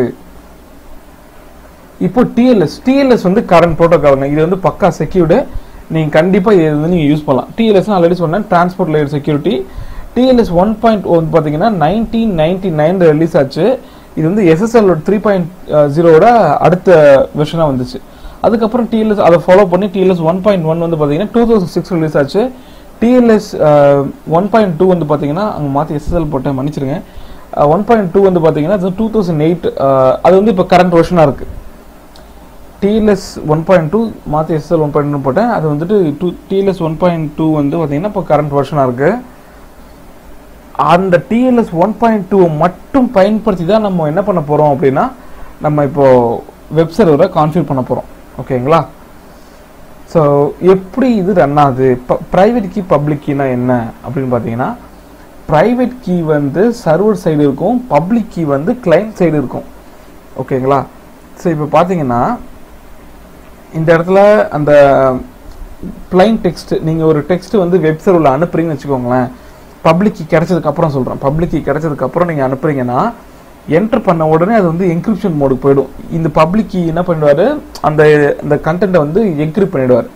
இப்போ டிஎல்எஸ் டிஎல்எஸ் வந்து கரண்ட் ப்ரோட்டோகாலுங்க இது வந்து பக்கா செக்யூர்டு நீங்கள் கண்டிப்பாக இது வந்து நீங்கள் யூஸ் பண்ணலாம் டிஎல்எஸ் ஆல்ரெடி சொன்னேன் transport layer security TLS one point வந்து பார்த்தீங்கன்னா நைன்டீன் நைன்டி நைனில் ரிலீஸ் ஆச்சு இது வந்து எஸ்எஸ்எல் த்ரீ பாயிண்ட் ஜீரோட அடுத்த வெர்ஷனாக வந்துச்சு அதுக்கப்புறம் டிஎல்எஸ் அதை ஃபாலோ பண்ணி டிஎல்எஸ் ஒன் பாயிண்ட் ஒன் வந்து பார்த்தீங்கன்னா டூ தௌசண்ட் சிக்ஸ் ரிலீஸ் ஆச்சு டிஎல்எஸ் ஒன் பாயிண்ட் டூ வந்து பார்த்தீங்கன்னா அங்கே மாற்றி எஸ்எஸ்எல் போட்டேன் மன்னிச்சிருங்க ஒன் பாயிண்ட் டூ வந்து பார்த்தீங்கன்னா டூ தௌசண்ட் எயிட் அது வந்து இப்போ கரண்ட் வெர்ஷனாக இருக்குது டிஎல்எஸ் ஒன் பாயிண்ட் டூ மாற்றி எஸ்எல் ஒன் பாயிண்ட் போட்டேன் அது வந்துட்டு two TLS one point two வந்து பார்த்தீங்கன்னா இப்போ கரண்ட் வெர்ஷனாக இருக்குது அந்த டிஎல்எஸ் ஒன் பாயிண்ட் டூ மட்டும் பயன்படுத்தி தான் நம்ம என்ன பண்ண போகிறோம் அப்படின்னா நம்ம இப்போ வெப் சர்வரை கான்ஃபிகர் பண்ண போகிறோம் ஓகேங்களா ஸோ எப்படி இது ரன் ஆகுது ப்ரைவேட் கீ பப்ளிக் கீனா என்ன அப்படின்னு பார்த்தீங்கன்னா ப்ரைவேட் கீ வந்து சர்வர் சைடு இருக்கும் பப்ளிக் கீ வந்து கிளைண்ட் சைடு இருக்கும் ஓகேங்களா ஸோ இப்போ பார்த்தீங்கன்னா இந்த இடத்துல அந்த பிளைன் டெக்ஸ்ட் நீங்கள் ஒரு டெக்ஸ்ட் வந்து வெப் சர்வரில் அனுப்புறீங்கன்னு வச்சுக்கோங்களேன் பப்ளிக் கீ கிடைச்சதுக்கு அப்புறம் சொல்கிறேன் பப்ளிக் கீ கிடைச்சதுக்கு அப்புறம் நீங்கள் அனுப்புறீங்கன்னா என்டர் பண்ண உடனே அது வந்து என்கிரிப்ஷன் மோடுக்கு போயிடும் இந்த பப்ளிக் கீ என்ன பண்ணிடுவாரு அந்த இந்த கண்டென்ட்டை வந்து என்கிரிப்ட் பண்ணிடுவார்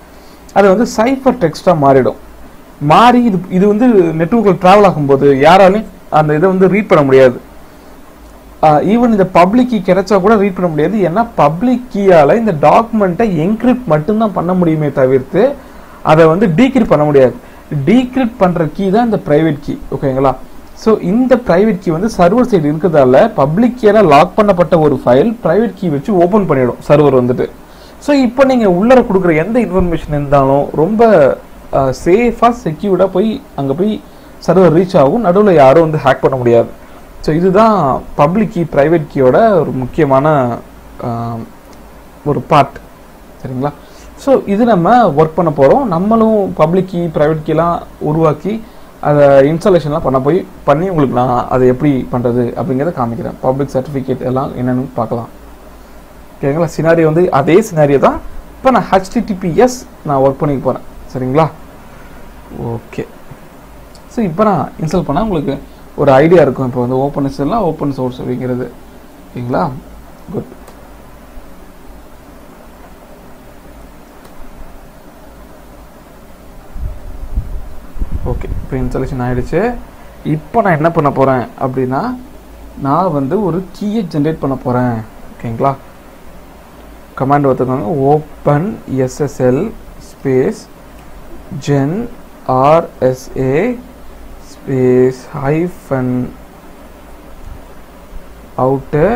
அது வந்து சைஃபர் டெக்ஸ்ட்டாக மாறிடும் மாறி இது இது வந்து நெட்ஒர்க்கில் ட்ராவல் ஆகும்போது யாராலையும் அந்த இதை வந்து ரீட் பண்ண முடியாது ஈவன் இந்த பப்ளிக் கீ கிடைச்சா கூட ரீட் பண்ண முடியாது ஏன்னா பப்ளிக் கீயால் இந்த டாக்குமெண்ட்டை என்கிரிப்ட் மட்டும்தான் பண்ண முடியுமே தவிர்த்து அதை வந்து டீக்ரிப்ட் பண்ண முடியாது டீக்ரிப்ட் பண்ணுற கீ தான் இந்த ப்ரைவேட் கீ ஓகேங்களா ஸோ இந்த ப்ரைவேட் கீ வந்து சர்வர் சைடு இருக்கிறதால பப்ளிக் கீயால லாக் பண்ணப்பட்ட ஒரு ஃபைல் ப்ரைவேட் கீ வச்சு ஓப்பன் பண்ணிடும் சர்வர் வந்துட்டு ஸோ இப்போ நீங்கள் உள்ளர கொடுக்குற எந்த இன்ஃபர்மேஷன் இருந்தாலும் ரொம்ப சேஃபாக செக்யூர்டாக போய் அங்கே போய் சர்வர் ரீச் ஆகும் நடுவில் யாரும் வந்து ஹேக் பண்ண முடியாது ஸோ இதுதான் பப்ளிக் கீ ப்ரைவேட் கீயோட ஒரு முக்கியமான ஆஹ், ஒரு பார்ட் சரிங்களா ஸோ இது நம்ம ஒர்க் பண்ண போகிறோம் நம்மளும் பப்ளிக் கீ ப்ரைவேட் கீலாம் உருவாக்கி அதை இன்ஸ்டாலேஷன்லாம் பண்ண போய் பண்ணி உங்களுக்கு நான் அதை எப்படி பண்ணுறது அப்படிங்கிறத காமிக்கிறேன் பப்ளிக் சர்டிஃபிகேட் எல்லாம் என்னென்னு பார்க்கலாம் ஓகேங்களா சினாரியோ வந்து அதே சினாரியோ தான் இப்போ நான் ஹெச்டிடிபிஎஸ் நான் ஒர்க் பண்ணிக்க போகிறேன் சரிங்களா ஓகே ஸோ இப்போ நான் இன்ஸ்டால் பண்ணால் உங்களுக்கு ஒரு ஐடியா இருக்கும் இப்போ வந்து ஓப்பன் எல்லாம் ஓப்பன் சோர்ஸ் அப்படிங்கிறது ஓகேங்களா குட் ஓகே இப்போ இன்ஸ்டாலேஷன் ஆயிடுச்சு இப்போ நான் என்ன பண்ண போகிறேன் அப்படின்னா நான் வந்து ஒரு கீயை ஜென்ரேட் பண்ண போகிறேன் ஓகேங்களா கமாண்ட் ஒருத்தவங்க open SSL space gen RSA space hyphen out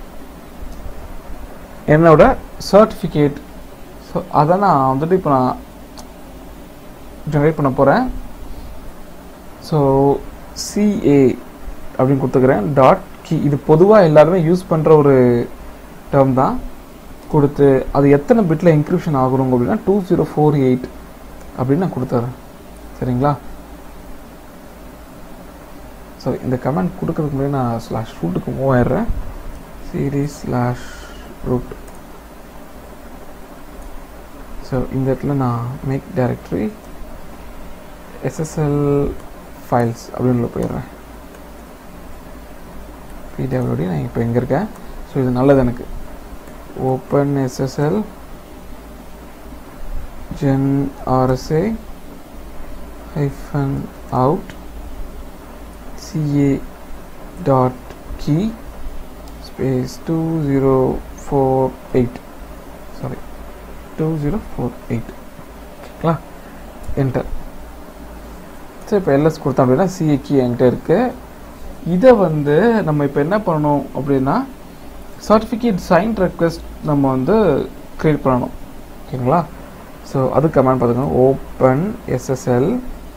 என்னோட சர்டிஃபிகேட் ஸோ அதை நான் வந்துட்டு இப்போ நான் ஜென்ரேட் பண்ண போகிறேன் ஸோ சிஏ அப்படின்னு கொடுத்துக்கிறேன் டாட் கி இது பொதுவாக எல்லாருமே யூஸ் பண்ணுற ஒரு டேர்ம் தான் கொடுத்து அது எத்தனை பிட்டில் என்கிரிப்ஷன் ஆகணும் அப்படின்னா டூ ஜீரோ ஃபோர் எயிட் அப்படின்னு நான் கொடுத்துறேன் சரிங்களா ஸோ இந்த கமெண்ட் கொடுக்கறதுக்கு முன்னாடி நான் ஸ்லாஷ் ரூட்டுக்கு மூவ் ஆயிடுறேன் சீரீஸ் ஸ்லாஷ் ரூட் ஸோ இந்த இடத்துல நான் மேக் டைரக்டரி எஸ்எஸ்எல் ஃபைல்ஸ் அப்படின்னு உள்ள போயிடுறேன் பிடபிள்யூடி நான் இப்போ எங்கே இருக்கேன் ஸோ இது நல்லது எனக்கு open SSL gen RSA hyphen out ca dot key space 2048 sorry 2048 ஓகேங்களா என்டர் சரி இப்போ எல்எஸ் கொடுத்தோம் அப்படின்னா சிஏ கீ என்கிட்ட இருக்கு இதை வந்து நம்ம இப்போ என்ன பண்ணணும் அப்படின்னா சர்டிஃபிகேட் சைன் ரெக்வெஸ்ட் நம்ம வந்து க்ரியேட் பண்ணணும் ஓகேங்களா ஸோ அது கமெண்ட் பார்த்துக்கணும் open SSL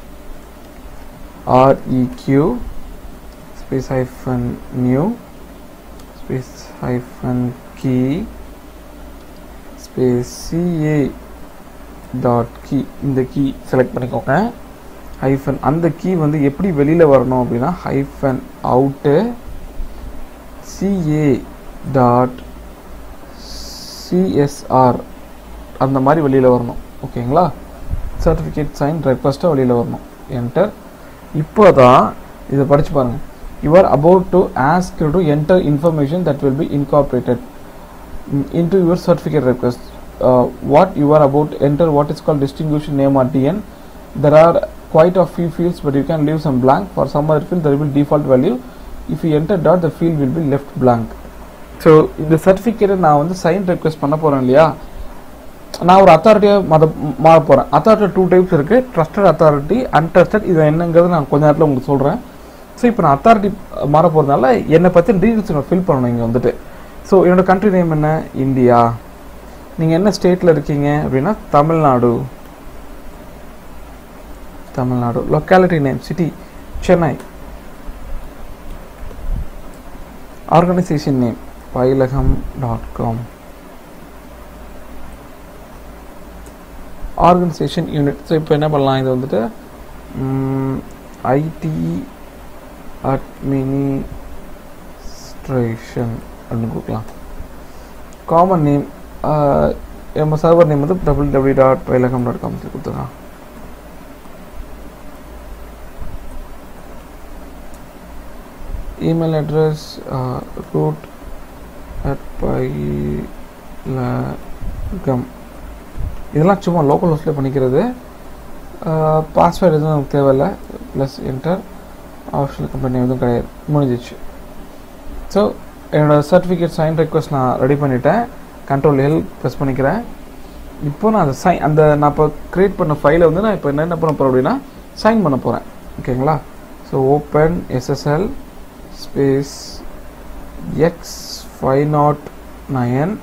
REQ space hyphen new space hyphen key space CA dot key இந்த கீ செலக்ட் பண்ணிக்கோங்க ஹைஃபன் அந்த கீ வந்து எப்படி வெளியில் வரணும் அப்படின்னா hyphen out CA dot CSR அந்த மாதிரி வெளியில் வரணும் ஓகேங்களா சர்டிஃபிகேட் சைன் ரெக்வஸ்ட்டாக வெளியில் வரணும் என்டர் இப்போ தான் இதை படிச்சு பாருங்க you are about to ask to enter information that will be incorporated into your certificate request uh, what you are about to enter what is called distinguished name or DN there are quite a few fields but you can leave some blank for some other field there will be default value if you enter dot the field will be left blank so இந்த சர்டிஃபிகேட்டை நான் வந்து சைன் ரெக்வெஸ்ட் பண்ண போகிறேன் இல்லையா நான் ஒரு அத்தாரிட்டியாக மத மாற போகிறேன் அத்தாரிட்டி டூ டைப்ஸ் இருக்குது ட்ரஸ்டட் அத்தாரிட்டி அன்ட்ரஸ்டட் இது என்னங்கிறது நான் கொஞ்ச நேரத்தில் உங்களுக்கு சொல்கிறேன் ஸோ இப்போ நான் அத்தாரிட்டி மாற போகிறதுனால என்னை பற்றி டீட்டெயில்ஸ் நான் ஃபில் பண்ணணும் இங்கே வந்துட்டு ஸோ என்னோட கண்ட்ரி நேம் என்ன இந்தியா நீங்கள் என்ன ஸ்டேட்டில் இருக்கீங்க அப்படின்னா Tamil Nadu Tamil Nadu locality name city Chennai organization name Payilagam dot com organization unit so இப்போ என்ன பண்ணலாம் இது வந்துட்டு ஐடி அட்மினிஸ்ட்ரேஷன் அப்படின்னு கொடுக்கலாம் காமன் நேம் நம்ம சர்வர் நேம் வந்து double W dot Payilagam dot com கொடுத்துக்கலாம் email address uh, root at pylagam இதெல்லாம் சும்மா லோக்கல் ஹோஸ்ட்லேயே பண்ணிக்கிறது பாஸ்வேர்டு எதுவும் நமக்கு தேவையில்லை ப்ளஸ் என்டர் ஆஃபிஷியல் கம்பெனி எதுவும் கிடையாது முடிஞ்சிச்சு ஸோ என்னோடய சர்டிஃபிகேட் சைன் ரெக்வஸ்ட் நான் ரெடி பண்ணிட்டேன் கண்ட்ரோல் எல் ப்ரெஸ் பண்ணிக்கிறேன் இப்போ நான் அந்த சைன் அந்த நான் இப்போ க்ரியேட் பண்ண ஃபைலை வந்து நான் இப்போ என்ன பண்ண போகிறேன் அப்படின்னா சைன் பண்ண போகிறேன் ஓகேங்களா so open SSL space X five naught nine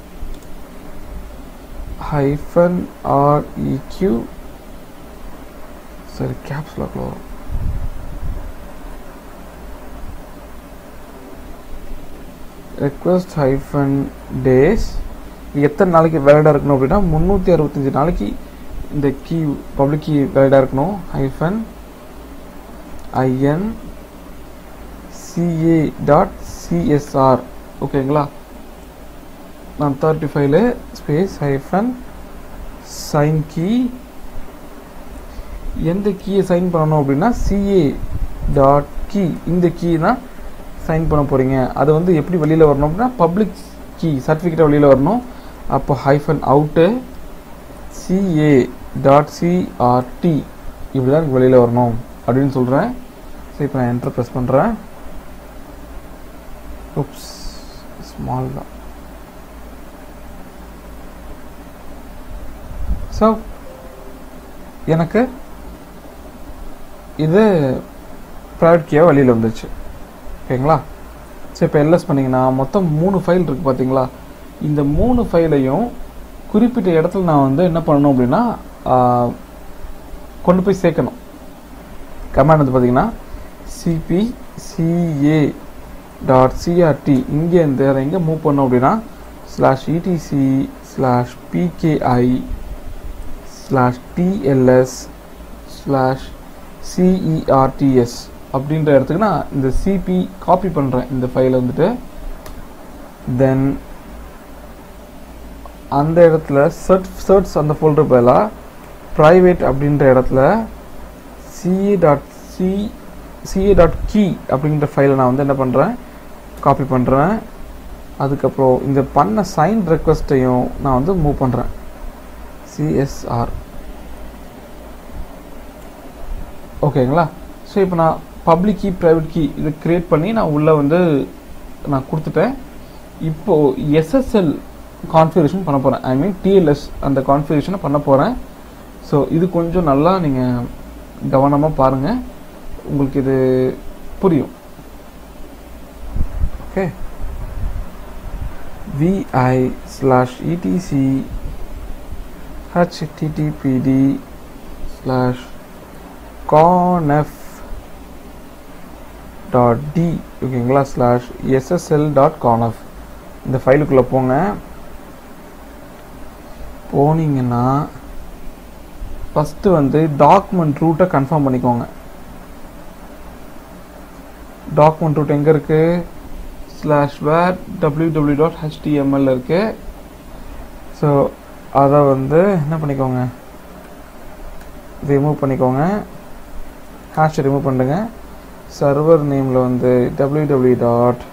hyphen R EQ சரி கேப்ஸ் லாக்ல வரும் ரெக்வஸ்ட் ஹைஃபன் டேஸ் எத்தனை நாளைக்கு வேலிடாக இருக்கணும் அப்படின்னா முந்நூற்றி அறுபத்தஞ்சு நாளைக்கு இந்த கீ பப்ளிக் கீ வேலிடாக இருக்கணும் hyphen IN CA dot CSR ஓகேங்களா நான் தேர்ட்டி ஃபைவ்ல ஸ்பேஸ் ஹைஃபன் சைன் கீ எந்த கீயை சைன் பண்ணணும் அப்படின்னா சிஏ டாட் கீ இந்த கீ தான் சைன் பண்ண போகிறீங்க அது வந்து எப்படி வெளியில் வரணும் அப்படின்னா பப்ளிக் கீ சர்டிஃபிகேட் வெளியில் வரணும் அப்போ hyphen out CA dot CRT இப்படி தான் எனக்கு வெளியில் வரணும் அப்படின்னு சொல்கிறேன் ஸோ இப்போ நான் என்டர் ப்ரெஸ் பண்ணுறேன் உப்ஸ் ஸ்மால் தான் ஸோ எனக்கு இது ப்ரைவேட் கீயாக வெளியில் வந்துச்சு ஓகேங்களா சரி இப்போ எல்எஸ் பண்ணிங்கன்னா மொத்தம் மூணு ஃபைல் இருக்குது பார்த்தீங்களா இந்த மூணு ஃபைலையும் குறிப்பிட்ட இடத்துல நான் வந்து என்ன பண்ணணும் அப்படின்னா கொண்டு போய் சேர்க்கணும் கமாண்ட் வந்து பார்த்தீங்கன்னா சிபி சிஏ டாட் சிஆர்டி இங்கே இந்த எங்கே மூவ் பண்ணோம் அப்படின்னா slash ETC slash PKI slash TLS slash CERTS அப்படின்ற இடத்துக்கு நான் இந்த சிபி காப்பி பண்ணுறேன் இந்த ஃபைலை வந்துட்டு தென் அந்த இடத்துல சர்ச் சர்ச் அந்த ஃபோல்டர் பதிலாக ப்ரைவேட் அப்படின்ற இடத்துல CA dot C CA dot key அப்படின்ற ஃபைலை நான் வந்து என்ன பண்ணுறேன் காப்பி பண்ணுறேன் அதுக்கப்புறம் இந்த பண்ண சைன் ரெக்வஸ்ட்டையும் நான் வந்து மூவ் பண்ணுறேன் சிஎஸ்ஆர் ஓகேங்களா ஸோ இப்போ நான் பப்ளிக் கீ ப்ரைவேட் கீ இதை க்ரியேட் பண்ணி நான் உள்ளே வந்து நான் கொடுத்துட்டேன் இப்போது எஸ்எஸ்எல் கான்ஃபிகரேஷன் பண்ண போகிறேன் ஐ மீன் டிஎல்எஸ் அந்த கான்ஃபிகரேஷனை பண்ண போகிறேன் ஸோ இது கொஞ்சம் நல்லா நீங்கள் கவனமாக பாருங்கள் உங்களுக்கு இது புரியும் okay VI slash ETC httpd slash conf dot D ஓகேங்களா ஸ்லாஷ் எஸ்எஸ்எல் டாட் கான்எஃப் இந்த ஃபைலுக்குள்ளே போங்க போனீங்கன்னா ஃபஸ்ட்டு வந்து டாக்குமெண்ட் ரூட்டை கன்ஃபார்ம் பண்ணிக்கோங்க டாக்குமெண்ட் ரூட் எங்கே இருக்குது slash var W W dot HTML இருக்குது ஸோ அதை வந்து என்ன பண்ணிக்கோங்க ரிமூவ் பண்ணிக்கோங்க ஹேஷ் ரிமூவ் பண்ணுங்க சர்வர் நேமில் வந்து W W dot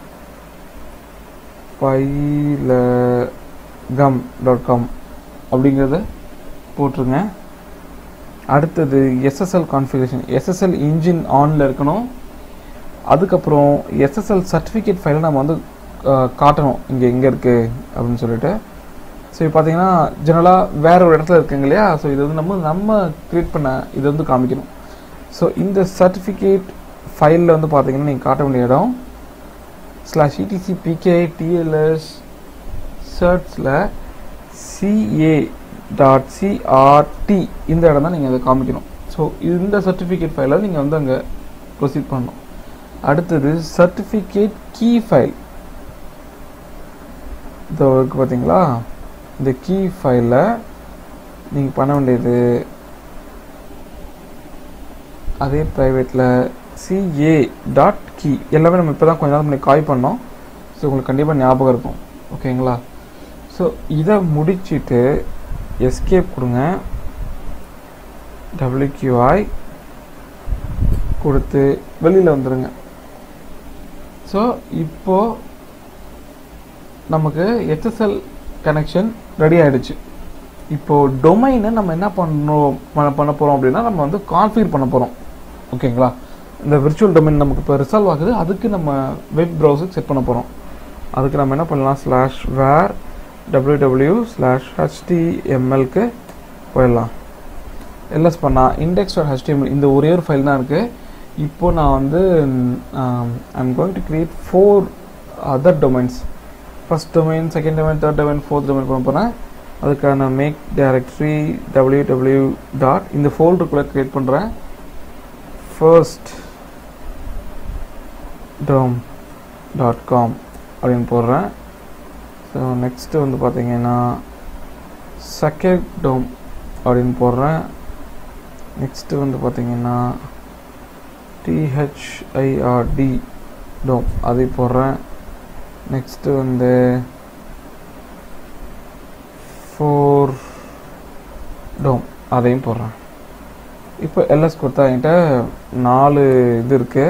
com dot com அப்படிங்கிறத போட்டுருங்க அடுத்தது எஸ்எஸ்எல் கான்ஃபிகரேஷன் எஸ்எஸ்எல் இன்ஜின் ஆனில் இருக்கணும் அதுக்கப்புறம் எஸ்எஸ்எல் சர்டிஃபிகேட் ஃபைலை நம்ம வந்து காட்டணும் இங்கே எங்கே இருக்குது அப்படின்னு சொல்லிட்டு ஸோ இப்போ பார்த்தீங்கன்னா ஜெனரலாக வேற ஒரு இடத்துல இருக்குங்க இல்லையா ஸோ இது வந்து நம்ம நம்ம க்ரியேட் பண்ண இது வந்து காமிக்கணும் ஸோ இந்த சர்டிஃபிகேட் ஃபைலில் வந்து பார்த்தீங்கன்னா நீங்கள் காட்ட வேண்டிய இடம் ஸ்லாஷ் இடிசி பிகே டிஎல்எஸ் சர்ட்ஸில் சிஏ டாட் சிஆர்டி இந்த இடம் தான் நீங்கள் அதை காமிக்கணும் ஸோ இந்த சர்டிஃபிகேட் ஃபைலை நீங்கள் வந்து அங்கே ப்ரொசீட் பண்ணணும் அடுத்தது சர்டிஃபிகேட் கீ ஃபைல் இதோ இருக்கு பார்த்தீங்களா இந்த கீ ஃபைலில் நீங்கள் பண்ண வேண்டியது அதே ப்ரைவேட்டில் சிஏ டாட் கீ எல்லாமே நம்ம இப்போ தான் கொஞ்ச நேரம் முன்னாடி காய் பண்ணோம் ஸோ உங்களுக்கு கண்டிப்பாக ஞாபகம் இருக்கும் ஓகேங்களா ஸோ இதை முடிச்சிட்டு எஸ்கேப் கொடுங்க டபிள்யூக்யூஐ கொடுத்து வெளியில் வந்துடுங்க ஸோ இப்போது நமக்கு ஹெச்எஸ்எல் கனெக்ஷன் ரெடி ஆகிடுச்சு இப்போ டொமைனை நம்ம என்ன பண்ணோம் பண்ண பண்ண போகிறோம் அப்படின்னா நம்ம வந்து கான்ஃபிகர் பண்ண போகிறோம் ஓகேங்களா இந்த விர்ச்சுவல் டொமைன் நமக்கு இப்போ ரிசால்வ் ஆகுது அதுக்கு நம்ம வெப் ப்ரௌசர் செட் பண்ண போகிறோம் அதுக்கு நம்ம என்ன பண்ணலாம் slash var W W slash ஹெச்டிஎம்எல்க்கு போயிடலாம் எல்எஸ் பண்ணால் இண்டெக்ஸ் டாட் ஹெச்டிஎம்எல் இந்த ஒரே ஒரு ஃபைல் தான் இருக்குது இப்போ நான் வந்து I'm going to create four other domains first domain second domain third domain fourth domain பண்ண போகிறேன் அதுக்கான make directory W W dot இந்த ஃபோல்டருக்குள்ளே க்ரியேட் பண்ணுறேன் ஃபர்ஸ்ட் டோம் டாட் காம் அப்படின்னு போடுறேன் ஸோ நெக்ஸ்ட்டு வந்து பார்த்தீங்கன்னா செகண்ட் டோம் அப்படின்னு போடுறேன் நெக்ஸ்ட்டு வந்து பார்த்தீங்கன்னா டிஹெச்ஐஆர்டி டோம் அதை போடுறேன் நெக்ஸ்ட்டு வந்து ஃபோர் டோம் அதையும் போடுறேன் இப்போ எல்எஸ் கொடுத்தா என்கிட்ட நாலு இது இருக்கு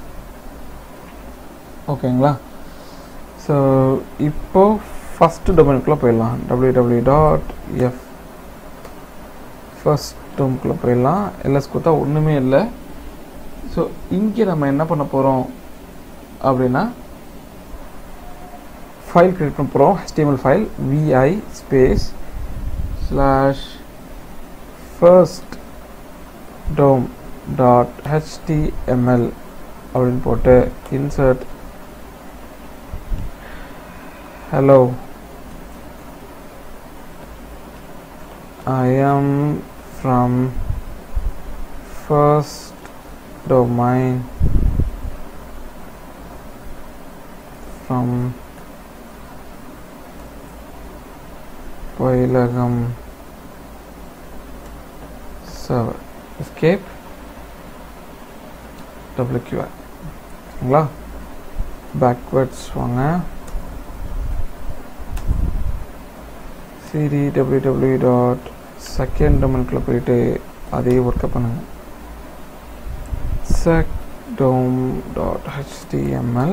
ஓகேங்களா ஸோ இப்போ ஃபஸ்ட்டு டொமைனுக்குள்ளே போயிடலாம் W W dot F first டோம்குள்ளே போயிடலாம் எல்எஸ் கொடுத்தா ஒன்றுமே இல்லை ஸோ இங்கே நம்ம என்ன பண்ண போகிறோம் அப்படின்னா ஃபைல் கிரியேட் பண்ண போகிறோம் HTML file vi space slash first dom dot HTML அப்படின்னு போட்டு insert hello I am from first domain from Payilagam server escape WQI ஓகேங்களா பேக்வேர்ட்ஸ் வாங்க CD W W dot second டொமைனுக்குள்ளே போயிட்டு அதே ஒர்க்கை பண்ணுங்க sec dom dot html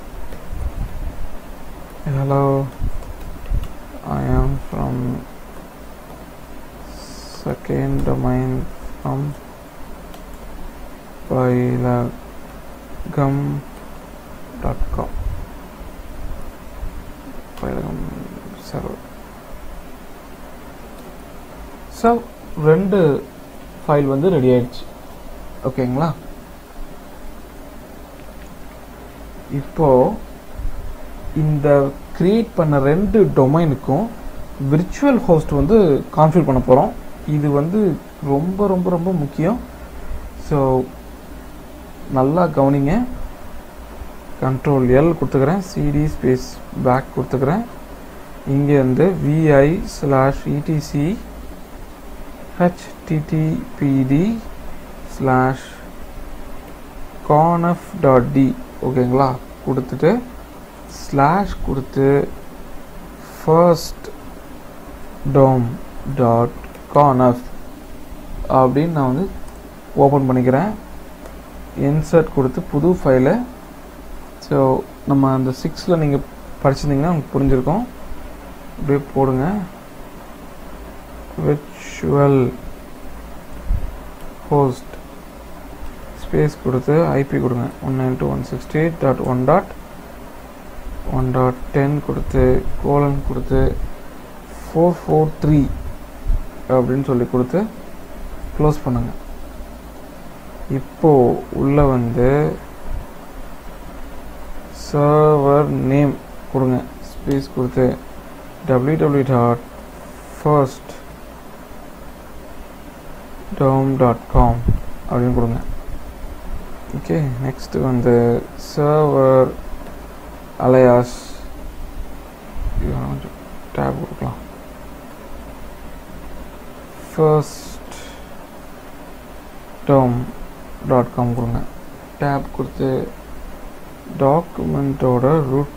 hello i am from second domain from Payilagam dot com Payilagam server so ரெண்டு ஃபைல் வந்து ரெடி ஆயிடுச்சு ஓகேங்களா இப்போ இந்த கிரியேட் பண்ண ரெண்டு டொமைனுக்கும் விர்ச்சுவல் ஹோஸ்ட் வந்து கான்ஃபிகர் பண்ண போகிறோம் இது வந்து ரொம்ப ரொம்ப ரொம்ப முக்கியம் ஸோ நல்லா கவனிங்க கண்ட்ரோல் எல் கொடுத்துக்கிறேன் சிடி ஸ்பேஸ் பேக் கொடுத்துக்கிறேன் இங்கே வந்து VI slash ETC HTTPD slash conf dot D ஓகேங்களா கொடுத்துட்டு ஸ்லாஷ் கொடுத்து ஃபர்ஸ்ட் டோம் டாட் கானஃப் அப்படின்னு நான் வந்து ஓப்பன் பண்ணிக்கிறேன் இன்சர்ட் கொடுத்து புது ஃபைலை ஸோ நம்ம அந்த சிக்ஸில் நீங்கள் படிச்சிருந்தீங்கன்னா உங்களுக்கு புரிஞ்சிருக்கும் அப்படியே போடுங்க விர்ச்சுவல் ஹோஸ்ட் ஸ்பேஸ் கொடுத்து ஐபி கொடுங்க one nine two one sixty eight dot one dot one dot ten கொடுத்து கோலன் கொடுத்து ஃபோர் ஃபோர் த்ரீ அப்படின்னு சொல்லி கொடுத்து க்ளோஸ் பண்ணுங்க இப்போ உள்ள வந்து சர்வர் நேம் கொடுங்க ஸ்பேஸ் கொடுத்து W W dot first dom dot com அப்படின்னு கொடுங்க ஓகே நெக்ஸ்ட் வந்து சர்வர் அலையாஸ் டேப் கொடுக்கலாம் ஃபர்ஸ்ட் டோம் டாட் காம் கொடுங்க டேப் கொடுத்து டாக்குமெண்ட்டோட ரூட்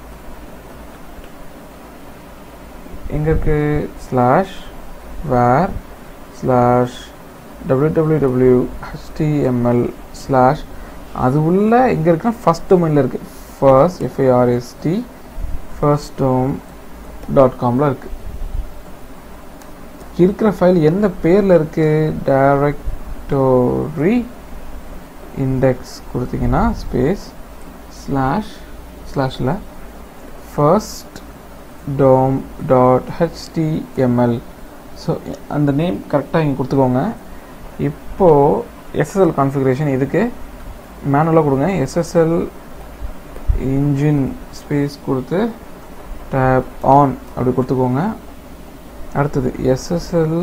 எங்கே இருக்கு ஸ்லாஷ் வேர் slash W W W HTML slash அது உள்ள எங்கே இருக்குன்னா ஃபஸ்ட் டொமைனில் இருக்குது first F I R S T first dom dot காமில் இருக்குது இருக்கிற ஃபைல் எந்த பேரில் இருக்குது டைரக்டோரி இண்டெக்ஸ் கொடுத்தீங்கன்னா ஸ்பேஸ் ஸ்லாஷ் ஸ்லாஷில் first dom dot HTML so அந்த நேம் கரெக்டாக இங்கே கொடுத்துக்கோங்க இப்போது எஸ்எஸ்எல் கான்ஃபிகரேஷன் இதுக்கு மேனுவலாக கொடுங்க எஸ்எஸ்எல் இன்ஜின் ஸ்பேஸ் கொடுத்து டேப் ஆன் அப்படி கொடுத்துக்கோங்க அடுத்தது எஸ்எஸ்எல்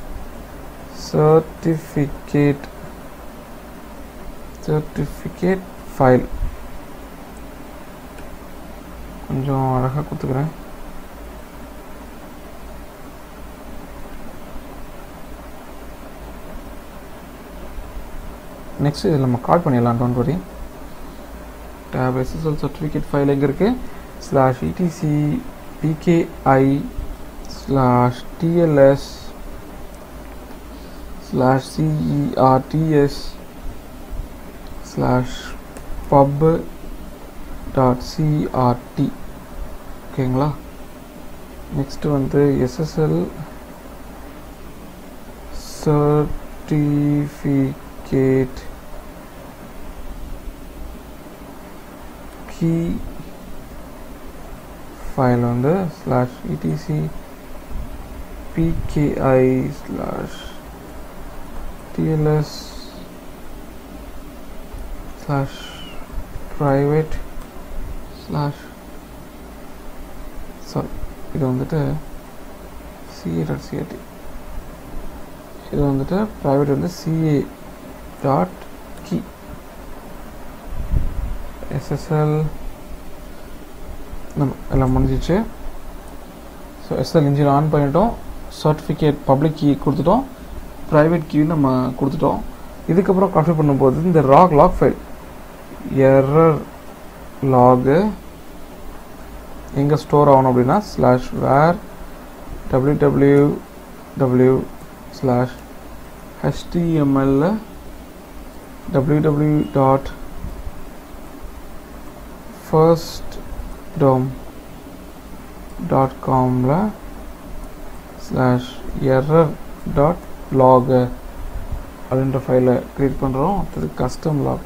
சர்டிஃபிகேட் சர்டிஃபிகேட் ஃபைல் கொஞ்சம் அழகாக கொடுத்துக்கிறேன் நெக்ஸ்ட் இதில் நம்ம கால் பண்ணிடலாம் don't worry tape SSL certificate file எங்கே இருக்குது slash ETC PKI slash TLS slash CERTS slash pub dot CRT ஓகேங்களா நெக்ஸ்ட்டு வந்து எஸ்எஸ்எல் சர்டிஃபிகேட் கீ ஃபைல் வந்து slash ETC PKI slash TLS slash private slash sorry இது வந்துட்டு சிஏ டாட் சிஆர்டி இது வந்துட்டு ப்ரைவேட் வந்து சிஏ டாட் கி எஸ்எஸ்எல் நம்ம எல்லாம் முடிஞ்சிச்சு ஸோ எஸ்எல் இன்ஜின் ஆன் பண்ணிட்டோம் சர்டிஃபிகேட் பப்ளிக் கீ கொடுத்துட்டோம் ப்ரைவேட் கீ நம்ம கொடுத்துட்டோம் இதுக்கப்புறம் கான்ஃபிகர் பண்ணும்போது இந்த ராக் லாக் ஃபைல் எரர் லாகு எங்கே ஸ்டோர் ஆகணும் அப்படின்னா slash var W W W slash ஹெச்டிஎம்எல்ல W W dot first dom dot காமில் ஸ்லாஷ் எரர் டாட் லாகு அப்படின்ற ஃபைலை க்ரியேட் பண்ணுறோம் அடுத்தது கஸ்டம் லாக்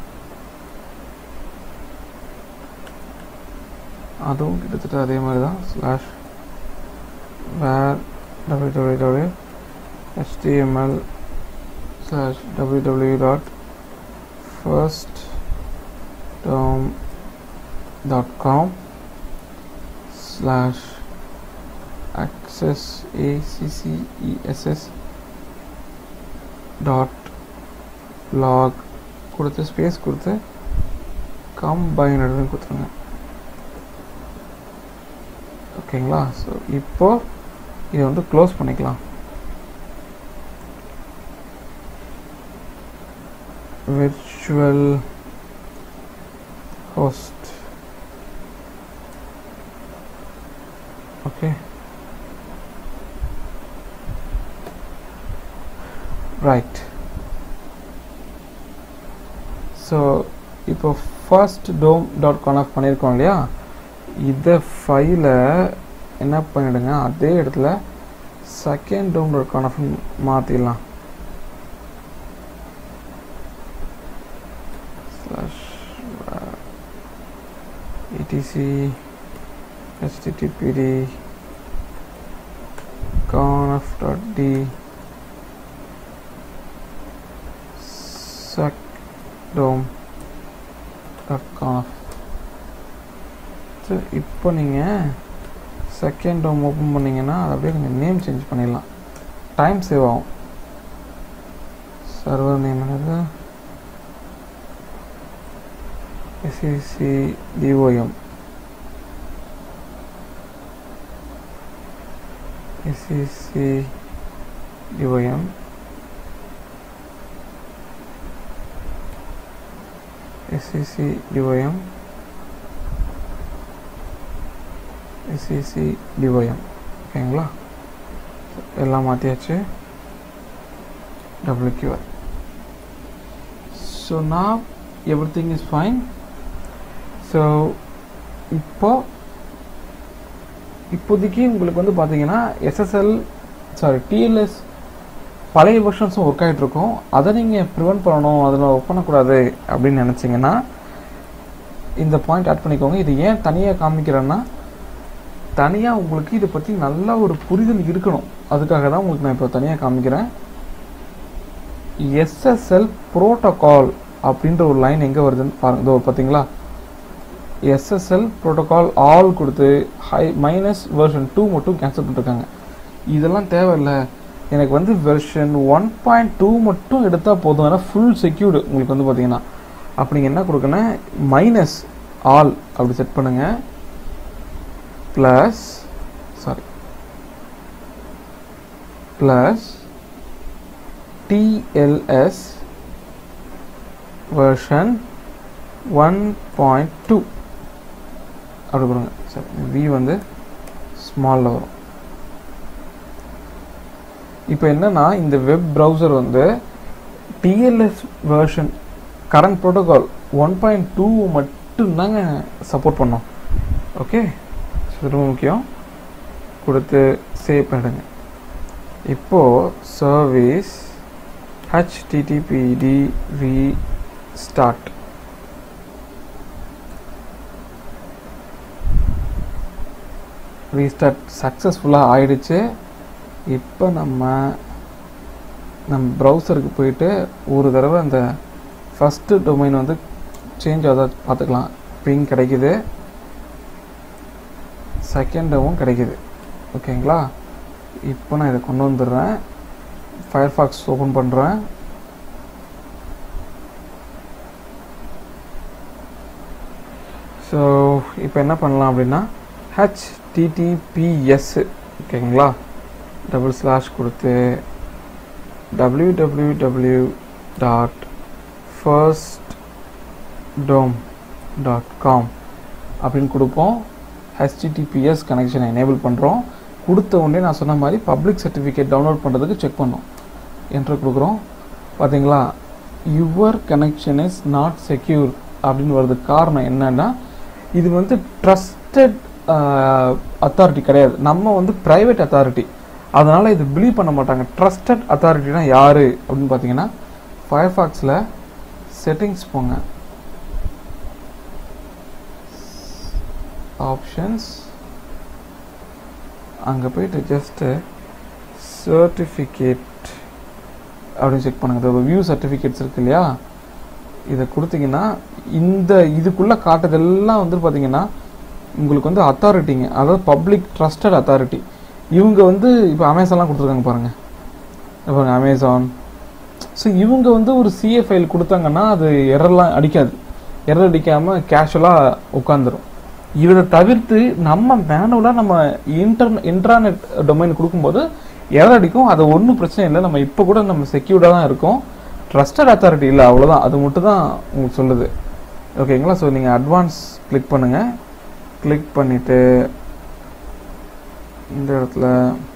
அதுவும் கிட்டத்தட்ட அதே மாதிரி தான் slash var W W W HTML slash W W dot first dom dot com slash access access dot log கொடுத்து ஸ்பேஸ் கொடுத்து கம்பைனர்னு கொடுத்துருங்க ஓகேங்களா ஸோ இப்போ இதை வந்து க்ளோஸ் பண்ணிக்கலாம் virtual host okay right so இப்போ ஃபர்ஸ்ட் டோம் டாட் கான்ஆஃப் பண்ணியிருக்கோம் இல்லையா இதை ஃபைலை என்ன பண்ணிடுங்க அதே இடத்துல செகண்ட் டோம் டாட் கான்ஆஃப் மாற்றிடலாம் இடிசி httpd conf.d suckdome.conf ஸோ இப்போ நீங்கள் செகண்ட் டோம் ஓப்பன் பண்ணிங்கன்னா அது அப்படியே கொஞ்சம் நேம் சேஞ்ச் பண்ணிடலாம் டைம் சேவ் ஆகும் சர்வர் நேம் என்னது SCC DOM SCC DOM SCC DOM SCC DOM ஓகேங்களா எல்லாம் மாற்றியாச்சு டபிள்யூக்யூஆர் ஸோ நான் everything is fine so இப்போ இப்போதைக்கு உங்களுக்கு வந்து பார்த்தீங்கன்னா எஸ்எஸ்எல் சாரி டிஎல்எஸ் பழைய வெர்ஷன்ஸும் ஒர்க் ஆகிட்டு இருக்கும் அதை நீங்கள் ப்ரிவென்ட் பண்ணணும் அதில் ஒர்க் பண்ணக்கூடாது அப்படின்னு நினச்சிங்கன்னா இந்த பாயிண்ட் ஆட் பண்ணிக்கோங்க இது ஏன் தனியாக காமிக்கிறேன்னா தனியாக உங்களுக்கு இதை பற்றி நல்ல ஒரு புரிதல் இருக்கணும் அதுக்காக தான் உங்களுக்கு நான் இப்போ தனியாக காமிக்கிறேன் எஸ்எஸ்எல் ப்ரோட்டோகால் அப்படின்ற ஒரு லைன் எங்கே வருதுன்னு பாருங்க இதோ பார்த்தீங்களா எஸ்எஸ்எல் ப்ரோட்டோகால் ஆல் கொடுத்து ஹை மைனஸ் வெர்ஷன் டூ மட்டும் கேன்சல் பண்ணிருக்காங்க இதெல்லாம் தேவையில்லை எனக்கு வந்து வெர்ஷன் ஒன் பாயிண்ட் டூ மட்டும் எடுத்தால் போதும் ஏன்னா ஃபுல் செக்யூர்டு உங்களுக்கு வந்து பார்த்தீங்கன்னா அப்போ நீங்கள் என்ன கொடுக்கணும் மைனஸ் ஆல் அப்படி செட் பண்ணுங்க plus sorry plus TLS version 1.2 அப்படி கொடுங்க சரி V வந்து ஸ்மாலில் வரும் இப்போ என்னன்னா இந்த வெப் ப்ரௌசர் வந்து TLS version current protocol one point two மட்டும்தாங்க சப்போர்ட் பண்ணோம் ஓகே ரொம்ப முக்கியம் கொடுத்து சேவ் பண்ணிடுங்க இப்போது சர்வீஸ் httpd restart ரீஸ்டார்ட் சக்ஸஸ்ஃபுல்லாக ஆயிடுச்சு இப்போ நம்ம நம்ம ப்ரௌசருக்கு போயிட்டு ஒரு தடவை அந்த ஃபஸ்ட்டு டொமைன் வந்து சேஞ்ச் ஆகுதா பார்த்துக்கலாம் பிங் கிடைக்குது செகண்டவும் கிடைக்குது ஓகேங்களா இப்போ நான் இதை கொண்டு வந்துடுறேன் ஃபயர்ஃபாக்ஸ் ஓப்பன் பண்ணுறேன் ஸோ இப்போ என்ன பண்ணலாம் அப்படின்னா ஹெச்டிடிபிஎஸ் ஓகேங்களா டபுள் ஸ்லாஷ் கொடுத்து W W W dot first dom dot com அப்படின்னு கொடுப்போம் ஹெச்டிடிபிஎஸ் கனெக்ஷனை எனேபிள் பண்ணுறோம் கொடுத்த உடனே நான் சொன்ன மாதிரி பப்ளிக் சர்டிஃபிகேட் டவுன்லோட் பண்ணுறதுக்கு செக் பண்ணோம் என்ட்ரு கொடுக்குறோம் பார்த்தீங்களா your connection is not secure அப்படின்னு வர்றதுக்கு காரணம் என்னன்னா இது வந்து ட்ரஸ்டட் அத்தாரிட்டி கிடையாது நம்ம வந்து ப்ரைவேட் அத்தாரிட்டி அதனால் இது பிலீவ் பண்ண மாட்டாங்க ட்ரஸ்டட் அத்தாரிட்டினா யார் அப்படின்னு பார்த்தீங்கன்னா ஃபயர்ஃபாக்ஸில் செட்டிங்ஸ் போங்க ஆப்ஷன்ஸ் அங்கே போயிட்டு ஜஸ்ட்டு சர்டிஃபிகேட் அப்படின்னு செக் பண்ணுங்க இந்த வியூ சர்டிஃபிகேட்ஸ் இருக்கு இல்லையா இதை கொடுத்தீங்கன்னா இந்த இதுக்குள்ளே காட்டுறதெல்லாம் வந்து பார்த்தீங்கன்னா உங்களுக்கு வந்து அத்தாரிட்டிங்க அதாவது பப்ளிக் ட்ரஸ்டட் அத்தாரிட்டி இவங்க வந்து இப்போ அமேசான்லாம் கொடுத்துருக்காங்க பாருங்கள் பாருங்க அமேசான் ஸோ இவங்க வந்து ஒரு சிஏ ஃபைல் கொடுத்தாங்கன்னா அது எரர்லாம் அடிக்காது எரர் அடிக்காமல் கேஷுவலாக உட்காந்துரும் இதை தவிர்த்து நம்ம மேனுவலாக நம்ம இன்டர் இன்டர்நெட் டொமைன் கொடுக்கும்போது எரர் அடிக்கும் அது ஒன்றும் பிரச்சனை இல்லை நம்ம இப்போ கூட நம்ம செக்யூர்டாக தான் இருக்கோம் ட்ரஸ்டட் அத்தாரிட்டி இல்லை அவ்வளோதான் அது மட்டும் தான் உங்களுக்கு சொல்லுது ஓகேங்களா ஸோ நீங்கள் அட்வான்ஸ் கிளிக் பண்ணுங்கள் கிளிக் பண்ணிவிட்டு இந்த இடத்துல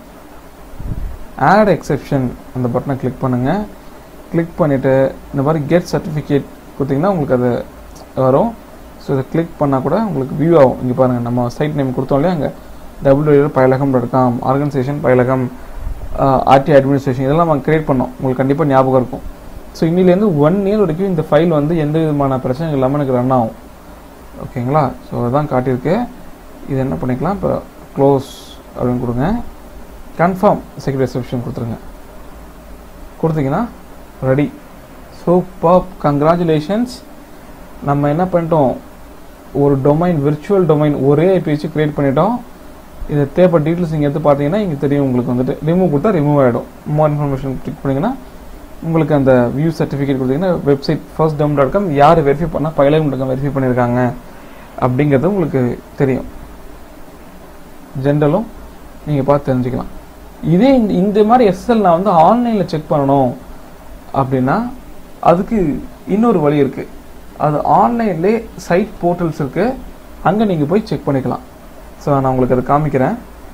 ஆட் எக்ஸெப்ஷன் அந்த பட்டனை கிளிக் பண்ணுங்கள் கிளிக் பண்ணிவிட்டு இந்த மாதிரி கெட் சர்டிஃபிகேட் கொடுத்தீங்கன்னா உங்களுக்கு அது வரும் ஸோ இதை கிளிக் பண்ணால் கூட உங்களுக்கு வியூ ஆகும் இங்கே பாருங்கள் நம்ம சைட் நேம் கொடுத்தோம் இல்லையா அங்கே W Payilagam dot com organization Payilagam RD administration இதெல்லாம் நம்ம கிரியேட் பண்ணோம் உங்களுக்கு கண்டிப்பாக ஞாபகம் இருக்கும் ஸோ இன்னிலேருந்து ஒன் இயர் வரைக்கும் இந்த ஃபைல் வந்து எந்த விதமான பிரச்சனைகள் இல்லாமல் எனக்கு ரன் ஆகும் ஓகேங்களா ஸோ அதுதான் காட்டியிருக்கு இது என்ன பண்ணிக்கலாம் இப்போ க்ளோஸ் அப்படின்னு கொடுங்க கன்ஃபார்ம் செக்யூரிட்டி ரிசப்ஷன் கொடுத்துருங்க கொடுத்தீங்கன்னா ரெடி சூப்பர் கங்க்ராச்சுலேஷன்ஸ் நம்ம என்ன பண்ணிட்டோம் ஒரு டொமைன் விர்ச்சுவல் டொமைன் ஒரே ஐபி வச்சு கிரியேட் பண்ணிட்டோம் இதை தேவைப்பட்ட டீட்டெயில்ஸ் நீங்கள் எடுத்து பார்த்தீங்கன்னா இங்கே தெரியும் உங்களுக்கு வந்துட்டு ரிமூவ் கொடுத்தா ரிமூவ் ஆகிடும் மோர் இன்ஃபர்மேஷன் கிளிக் பண்ணிங்கன்னா உங்களுக்கு அந்த வியூ சர்டிஃபிகேட் கொடுத்தீங்கன்னா website first dom dot com யார் வெரிஃபை பண்ணால் பைலகம் டாட் காம் வெரிஃபை பண்ணியிருக்காங்க அப்படிங்கிறது உங்களுக்கு தெரியும் ஜென்ரலும் நீங்கள் பார்த்து தெரிஞ்சுக்கலாம் இதே இந்த இந்த மாதிரி எஸ்எல் நான் வந்து ஆன்லைனில் செக் பண்ணணும் அப்படின்னா அதுக்கு இன்னொரு வழி இருக்குது அது ஆன்லைன்லே சைட் போர்ட்டல்ஸ் இருக்குது அங்கே நீங்கள் போய் செக் பண்ணிக்கலாம் ஸோ நான் உங்களுக்கு அதை காமிக்கிறேன்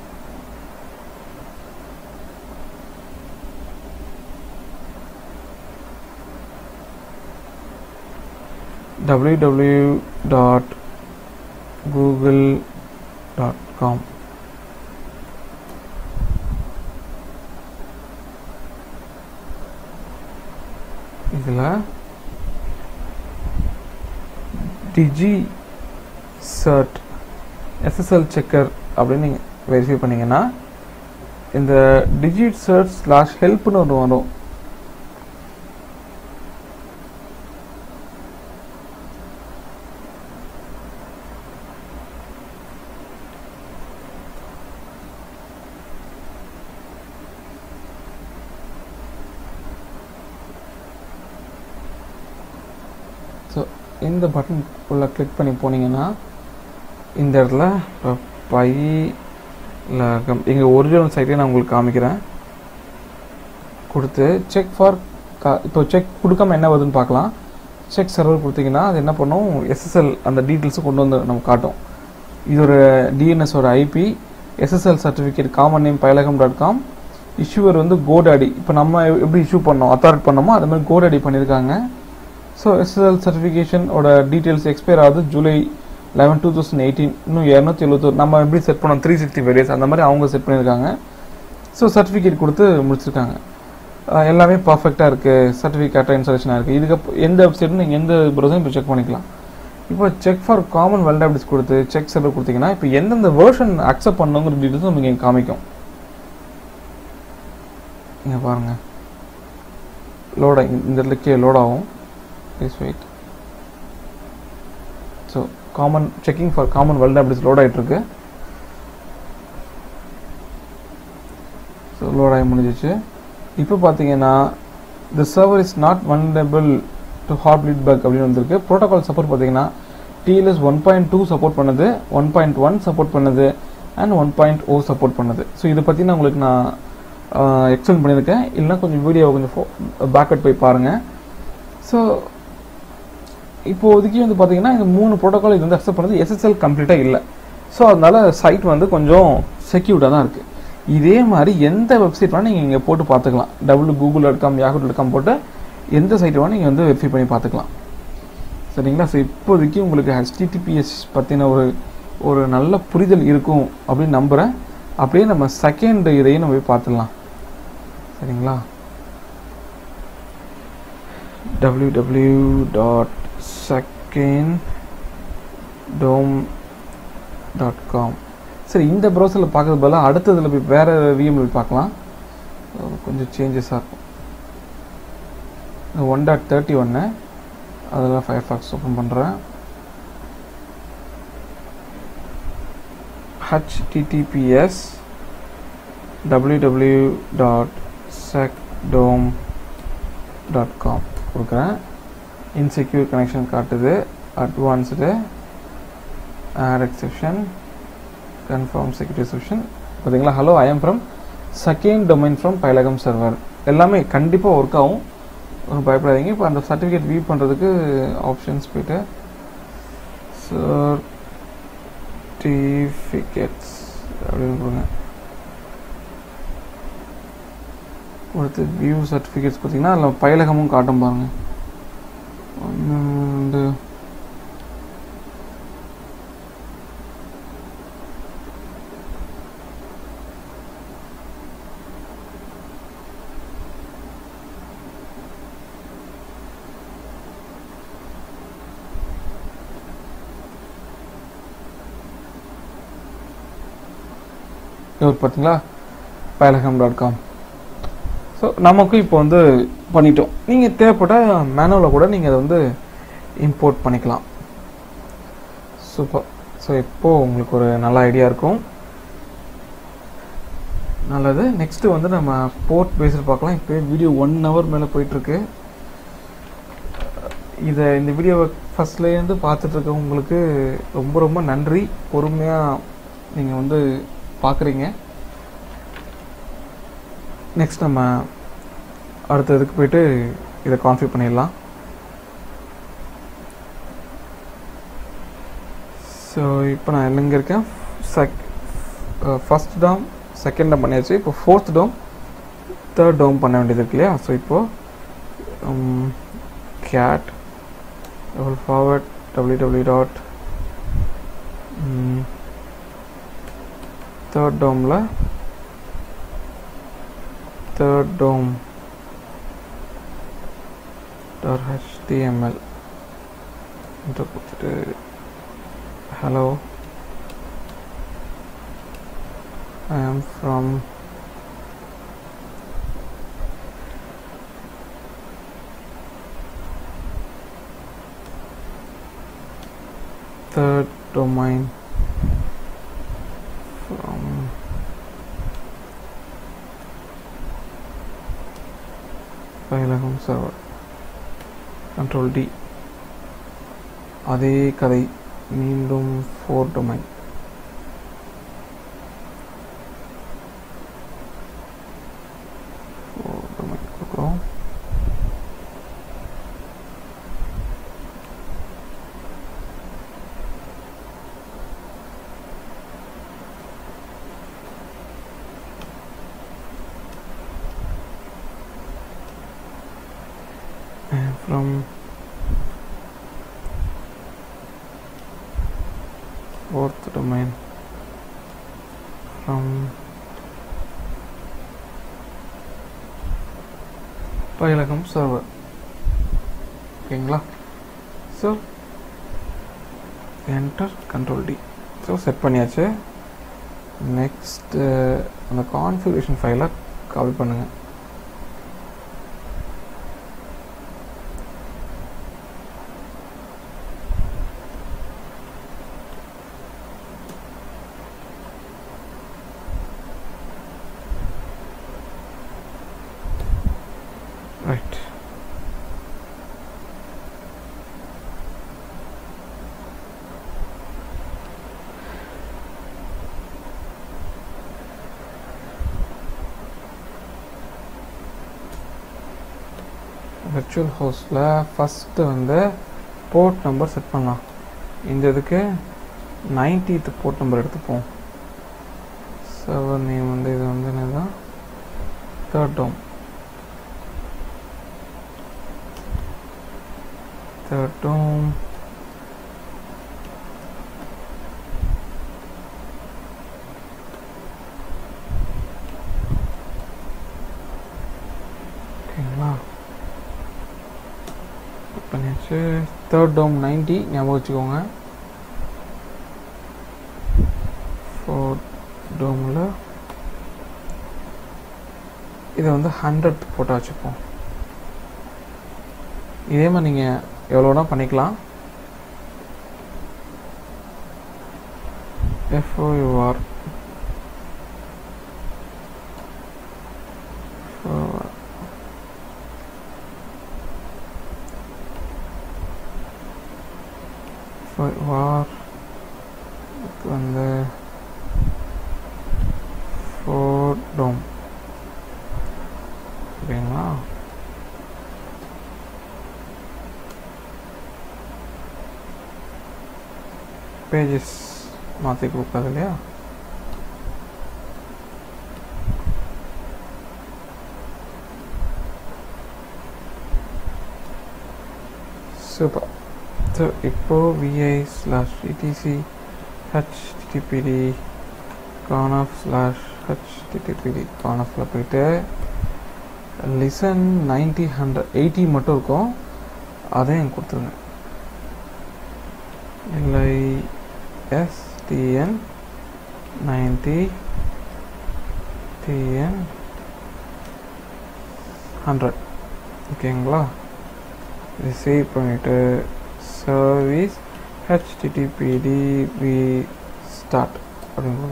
www dot Google dot com இதில் டிஜி சர்ட் எஸ்எஸ்எல் செக்கர் அப்படின்னு நீங்கள் வெரிஃபை பண்ணீங்கன்னா இந்த டிஜிட் சர்ச் ஸ்லாஷ் ஹெல்ப்னு ஒன்று வரும் ஸோ இந்த பட்டன் உள்ள கிளிக் பண்ணி போனீங்கன்னா இந்த இடத்துல இப்போ பை எங்கள் ஒரிஜினல் சைட்டே நான் உங்களுக்கு காமிக்கிறேன் கொடுத்து செக் ஃபார் கா இப்போ செக் கொடுக்காம என்ன வருதுன்னு பார்க்கலாம் செக் சர்வர் கொடுத்தீங்கன்னா அது என்ன பண்ணும் எஸ்எஸ்எல் அந்த டீட்டெயில்ஸும் கொண்டு வந்து நம்ம காட்டும் இது ஒரு டிஎன்எஸோட IP SSL certificate common name Payilagam dot com issuer வந்து கோடாடி இப்போ நம்ம எப்படி இஷ்யூ பண்ணோம் அத்தாரிட் பண்ணோமோ அது மாதிரி கோடாடி பண்ணியிருக்காங்க ஸோ எஸ்எஸ்எல் சர்டிஃபிகேஷனோட டீட்டெயில்ஸ் எக்ஸ்பயர் ஆகுது July eleven two thousand eighteen இன்னும் இரநூத்தி எழுபத்தொரு நம்ம எப்படி செட் பண்ணோம் த்ரீ சிக்ஸ்டி ஃபைவ் டேஸ் அந்த மாதிரி அவங்க செட் பண்ணியிருக்காங்க ஸோ சர்டிஃபிகேட் கொடுத்து முடிச்சிருக்காங்க அஹ் எல்லாமே பர்ஃபெக்டாக இருக்குது சர்டிஃபிகேட்டாக இன்ஸ்டாலேஷனாக இருக்குது இதுக்கு எந்த வெப்சைட்டும் நீங்கள் எந்த ப்ரௌசரும் இப்போ செக் பண்ணிக்கலாம் இப்போ செக் ஃபார் காமன் வெல்டாபிஸ் கொடுத்து செக் சர்வர் கொடுத்தீங்கன்னா இப்போ எந்தெந்த வேர்ஷன் அக்செப்ட் பண்ணுங்கிற டீட்டெயில்ஸ் நமக்கு இங்கே காமிக்கும் இங்கே பாருங்கள் லோட் இந்த இடத்துல லோட் ஆகும் please wait so common checking for common vulnerabilities load ஆகிட்டுருக்கு ஸோ லோட் ஆகி முடிஞ்சிச்சு இப்போ பார்த்தீங்கன்னா the server is not vulnerable to Heartbleed back அப்படின்னு வந்திருக்கு ப்ரோட்டோகால் சப்போர்ட் பார்த்தீங்கன்னா TLS one point two support பண்ணுது ஒன் பாயிண்ட் ஒன் சப்போர்ட் பண்ணுது and one point oh support பண்ணுது ஸோ இதை பற்றி நான் உங்களுக்கு நான் எக்ஸ்பிளைன் பண்ணியிருக்கேன் இல்லைனா கொஞ்சம் வீடியோ கொஞ்சம் பேக்கட் போய் பாருங்கள் ஸோ இப்போதைக்கு வந்து பார்த்தீங்கன்னா இந்த மூணு ப்ரோட்டோகால் இது வந்து அக்செப்ட் பண்ணது எஸ்எஸ்எல் கம்ப்ளீட்டாக இல்லை ஸோ அதனால சைட் வந்து கொஞ்சம் செக்யூர்டாக தான் இருக்குது இதே மாதிரி எந்த வெப்சைட் வேணால் நீங்கள் இங்கே போட்டு பார்த்துக்கலாம் W Google dot com Yahoo dot com போட்டு எந்த சைட் வேணால் நீங்கள் வந்து வெரிஃபை பண்ணி பார்த்துக்கலாம் சரிங்களா ஸோ இப்போதைக்கு உங்களுக்கு ஹெச்டிடிபிஎஸ் பற்றின ஒரு ஒரு நல்ல புரிதல் இருக்கும் அப்படின்னு நம்புகிறேன் அப்படியே நம்ம செகண்ட் இதையும் நம்ம போய் பார்த்துடலாம் சரிங்களா www dot second dom dot com சரி இந்த ப்ரௌசரில் பார்க்கறது பதிலாக அடுத்ததில் போய் வேறு விஎம் போய் பார்க்கலாம் அது கொஞ்சம் சேஞ்சஸாக இருக்கும் ஒன் டாட் தேர்ட்டி ஒன்று அதில் ஃபயர் ஃபாக்ஸ் ஓப்பன் பண்ணுறேன் https www dot second dom dot com கொடுக்குறேன் இன்செக்யூர் கனெக்ஷன் காட்டுது advanced add exception confirm security section பார்த்தீங்களா hello I am from second domain from Payilagam server எல்லாமே கண்டிப்பாக ஒர்க் ஆகும் ஒன்றும் பயப்படாதீங்க இப்போ அந்த சர்டிஃபிகேட் வியூ பண்ணுறதுக்கு ஆப்ஷன்ஸ் போயிட்டு சர்டிஃபிகேட்ஸ் அப்படின்னு கொடுங்க கொடுத்து வியூ சர்டிஃபிகேட்ஸ் பார்த்தீங்கன்னா அதில் பயிலகமும் காட்டும் பாருங்க ஒன்று ரெண்டு இவர் பார்த்தீங்களா பயிலகம் டாட் காம் ஸோ நமக்கும் இப்போ வந்து பண்ணிட்டோம் நீங்கள் தேவைப்பட்ட மேனுவலில் கூட நீங்கள் அதை வந்து இம்போர்ட் பண்ணிக்கலாம் சூப்பர் ஸோ இப்போது உங்களுக்கு ஒரு நல்ல ஐடியா இருக்கும் நல்லது நெக்ஸ்ட்டு வந்து நம்ம போர்ட் பேஸில் பார்க்கலாம் இப்போ வீடியோ ஒன் ஹவர் மேலே போயிட்டுருக்கு இதை இந்த வீடியோவை ஃபஸ்ட்லேருந்து பார்த்துட்டு இருக்க உங்களுக்கு ரொம்ப ரொம்ப நன்றி பொறுமையாக நீங்கள் வந்து பார்க்குறீங்க நெக்ஸ்ட் நம்ம அடுத்த இதுக்கு போயிட்டு இதை கான்ஃபிக் பண்ணிடலாம் ஸோ இப்போ நான் எங்கே இருக்கேன் check first dom second dom பண்ணியாச்சு இப்போ ஃபோர்த் டோம் தேர்ட் டோம் பண்ண வேண்டியது இருக்கு இல்லையா ஸோ இப்போது cat double forward W W dot third டோமில் தேர்ட் டோம் டாட் ஹெச்டிஎம்எல் என்று கொடுத்துட்டு hello I am from third domain from Payilagam server control D அதே கதை மீண்டும் ஃபோர் டொமைன் ஃபோர் டொமைன் கொடுக்குறோம் and from fourth domain from Payilagam server ஓகேங்களா so enter control D so set பண்ணியாச்சு நெக்ஸ்ட்டு அந்த கான்ஃபிகரேஷன் ஃபைலை காப்பி பண்ணுங்கள் ரைட் விர்ச்சுவல் ஹோஸ்டில் ஃபஸ்ட்டு வந்து போர்ட் நம்பர் செட் பண்ணலாம் இந்த இதுக்கு நைன்டீத் போர்ட் நம்பர் எடுத்துப்போம் சர்வர் நேம் வந்து இது வந்து என்னதான் தேர்ட் டோம் third dome ஓகேங்களா Put பண்ணியாச்சு தேர்ட் டோம் நைன்டி ஞாபகம் வச்சுக்கோங்க ஃபோர்த் டோமில் இதை வந்து ஹண்ட்ரட் போட்டால் வச்சுப்போம் இதே மாதிரி நீங்கள் எவ்வளோனா பண்ணிக்கலாம் எஃப்ஓயூஆர் வார் வந்து ஃபோர் டோம் ஓகேங்களா பேஜஸ் மாற்றி கொடுக்காது இல்லையா சூப்பர் ஸோ இப்போ VI slash ETC HTTPD conf slash HTTPD கானஃபில் போயிட்டு லிசன் நைன்டி ஹண்ட்ரட் எயிட்டி மட்டும் இருக்கும் அதையும் கொடுத்துருங்க இல்லை எஸ்டிஎன் நைன்டி டிஎன் ஹண்ட்ரட் ஓகேங்களா இது சேவ் பண்ணிவிட்டு சர்வீஸ் ஹெச்டிடிபிடி வி ஸ்டார்ட் அப்படின்னு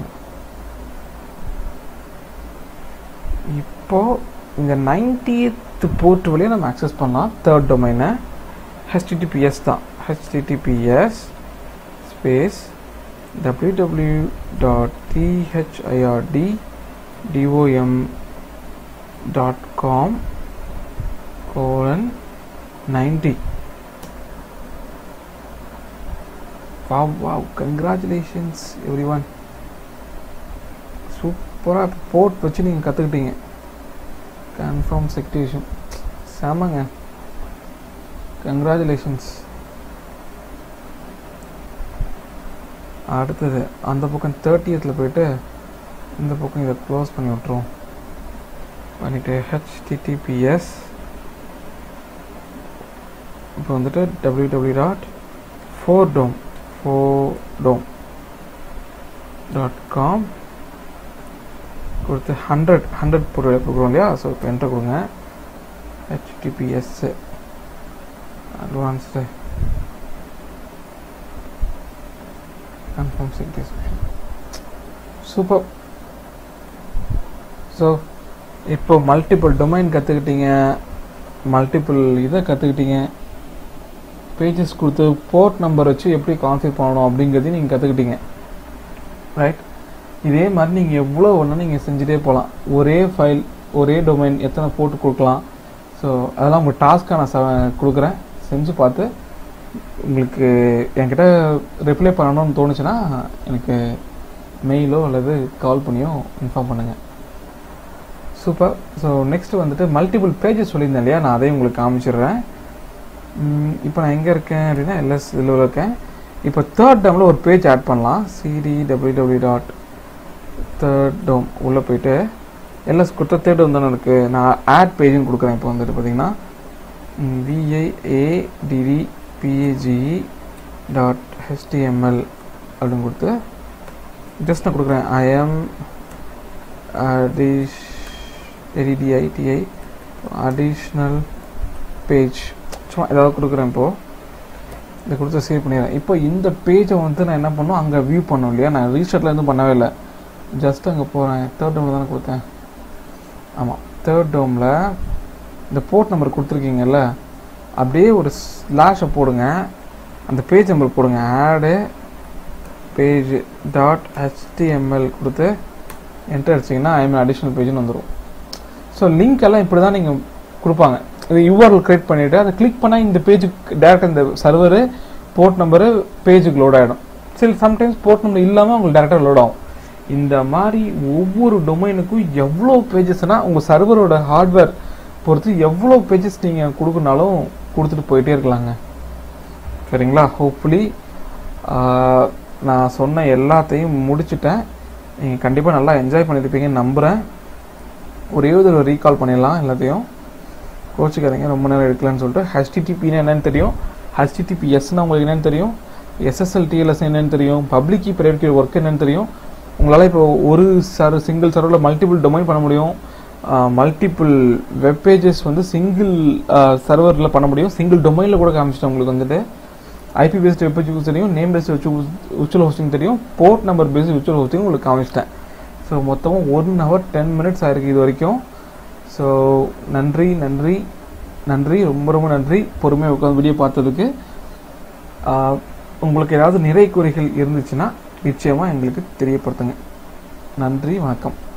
இப்போ இந்த நைன்டியத் போர்ட் வழியாக நம்ம அக்சஸ் பண்ணலாம் தேர்ட் டொமைனை ஹெச்டிடிபிஎஸ் தான் https space www.thirdom.com colon 90 wow wow congratulations everyone சூப்பராக போர்ட் வச்சு நீங்கள் கற்றுக்கிட்டீங்க கன்ஃபார்ம் செக்டேஷன் செமங்க கங்க்ராச்சுலேஷன்ஸ் அடுத்தது அந்த பக்கம் தேர்ட்டியத்தில் போயிட்டு இந்த பக்கம் இதை க்ளோஸ் பண்ணி விட்ருவோம் பண்ணிவிட்டு ஹெச்டிடிபிஎஸ் இப்போ வந்துட்டு W W dot four dom four dom dot com கொடுத்து ஹண்ட்ரட் ஹண்ட்ரட் போட்டு கொடுக்குறோம் இல்லையா ஸோ இப்போ என்டர் கொடுங்க HTTPS advanced confirm check description super so இப்போ மல்டிபிள் டொமைன் கற்றுக்கிட்டீங்க மல்டிபிள் இதை கற்றுக்கிட்டீங்க பேஜஸ் கொடுத்து போர்ட் நம்பர் வச்சு எப்படி கான்ஃபிக் பண்ணணும் அப்படிங்கிறதையும் நீங்கள் கற்றுக்கிட்டீங்க ரைட் இதே மாதிரி நீங்கள் எவ்வளோ ஒன்று நீங்கள் செஞ்சுட்டே போகலாம் ஒரே ஃபைல் ஒரே டொமைன் எத்தனை போட்டு கொடுக்கலாம் ஸோ அதெல்லாம் உங்கள் டாஸ்க்காக நான் ச- கொடுக்குறேன் செஞ்சு பார்த்து உங்களுக்கு என்கிட்ட ரிப்ளை பண்ணணும்னு தோணுச்சுன்னா எனக்கு மெயிலோ அல்லது கால் பண்ணியோ இன்ஃபார்ம் பண்ணுங்கள் சூப்பர் ஸோ நெக்ஸ்ட் வந்துட்டு மல்டிபிள் பேஜஸ் சொல்லியிருந்தேன் இல்லையா நான் அதையும் உங்களுக்கு காமிச்சிடுறேன் இப்போ நான் எங்கே இருக்கேன் அப்படின்னா எல்எஸ் இதில் இருக்கேன் இப்போ தேர்ட் டேமில் ஒரு பேஜ் ஆட் பண்ணலாம் CD W W dot third dom உள்ளே போயிட்டு எல்எஸ் கொடுத்த தேர்ட் டோம் தானே இருக்குது நான் ஆட் பேஜ்னு கொடுக்குறேன் இப்போ வந்துட்டு பார்த்தீங்கன்னா விஐஏடிடி பிஏஜிஇ டாட் ஹெச்டிஎம்எல் அப்படின்னு கொடுத்து ஜஸ்ட் நான் கொடுக்குறேன் ஐஎம் அடிஷ் எடிடிஐடிஐ அடிஷ்னல் பேஜ் சும்மா ஏதாவது கொடுக்குறேன் இப்போது இதை கொடுத்து சேவ் பண்ணிடுறேன் இப்போ இந்த பேஜை வந்து நான் என்ன பண்ணும் அங்கே வியூ பண்ணணும் இல்லையா நான் ரீஸ்டார்ட்ல எதுவும் பண்ணவே இல்லை ஜஸ்ட் அங்கே போகிறேன் தேர்ட் டோமில் தானே கொடுத்தேன் ஆமாம் தேர்ட் டோமில் இந்த போர்ட் நம்பர் கொடுத்துருக்கீங்கல்ல அப்படியே ஒரு ஸ்லாஷை போடுங்க அந்த பேஜ் நம்பர் போடுங்க ஆடு பேஜ் டாட் ஹெச்டிஎம்எல் கொடுத்து என்டர் அடிச்சிங்கன்னா ஐஎம் அடிஷ்னல் பேஜ்னு வந்துடும் ஸோ லிங்க் எல்லாம் இப்படி தான் நீங்கள் கொடுப்பாங்க இது யூஆர்எல் கிரியேட் பண்ணிவிட்டு அதை கிளிக் பண்ணால் இந்த பேஜுக்கு டேரெக்டாக இந்த சர்வரு போர்ட் நம்பரு பேஜுக்கு லோட் ஆகிடும் சில சம்டைம்ஸ் போர்ட் நம்பர் இல்லாமல் உங்களுக்கு டேரெக்டாக லோட் ஆகும் இந்த மாதிரி ஒவ்வொரு டொமைனுக்கும் எவ்வளோ பேஜஸ்னால் உங்கள் சர்வரோட ஹார்ட்வேர் பொறுத்து எவ்வளோ பேஜஸ் நீங்கள் கொடுக்குனாலும் கொடுத்துட்டு போயிட்டே இருக்கலாங்க சரிங்களா ஹோப்ஃபுல்லி நான் சொன்ன எல்லாத்தையும் முடிச்சிட்டேன் நீங்கள் கண்டிப்பாக நல்லா என்ஜாய் பண்ணியிருப்பீங்கன்னு நம்புகிறேன் ஒரே ஒரு ரீகால் பண்ணிடலாம் எல்லாத்தையும் கோச்சிக்காதீங்க ரொம்ப நேரம் எடுக்கலன்னு சொல்லிட்டு ஹெச்டிடிபின்னா என்னன்னு தெரியும் ஹெச்டிடிபிஎஸ்னா உங்களுக்கு என்னன்னு தெரியும் எஸ்எஸ்எல் டிஎல்எஸ் என்னன்னு தெரியும் public key private key work என்னன்னு தெரியும் உங்களால் இப்போ ஒரு சர் சிங்கிள் சர்வரில் மல்டிபிள் டொமைன் பண்ண முடியும் மல்டிபிள் வெப் பேஜஸ் வந்து சிங்கிள் சர்வரில் பண்ண முடியும் சிங்கிள் டொமைனில் கூட காமிச்சிட்டேன் உங்களுக்கு வந்துட்டு ஐபி பேஸ்ட் வெப் பேஜ் தெரியும் நேம் பேஸ்ட் வச்சு விர்ச்சுவல் ஹோஸ்டிங் தெரியும் port number based virtual hosting உங்களுக்கு காமிச்சிட்டேன் ஸோ மொத்தமாக ஒன் ஹவர் டென் மினிட்ஸ் ஆயிருக்கு இது வரைக்கும் ஸோ நன்றி நன்றி நன்றி ரொம்ப ரொம்ப நன்றி பொறுமையாக உட்காந்து வீடியோ பார்த்ததுக்கு ஆஹ், உங்களுக்கு ஏதாவது நிறை குறைகள் இருந்துச்சுன்னா நிச்சயமாக எங்களுக்கு தெரியப்படுத்துங்க நன்றி வணக்கம்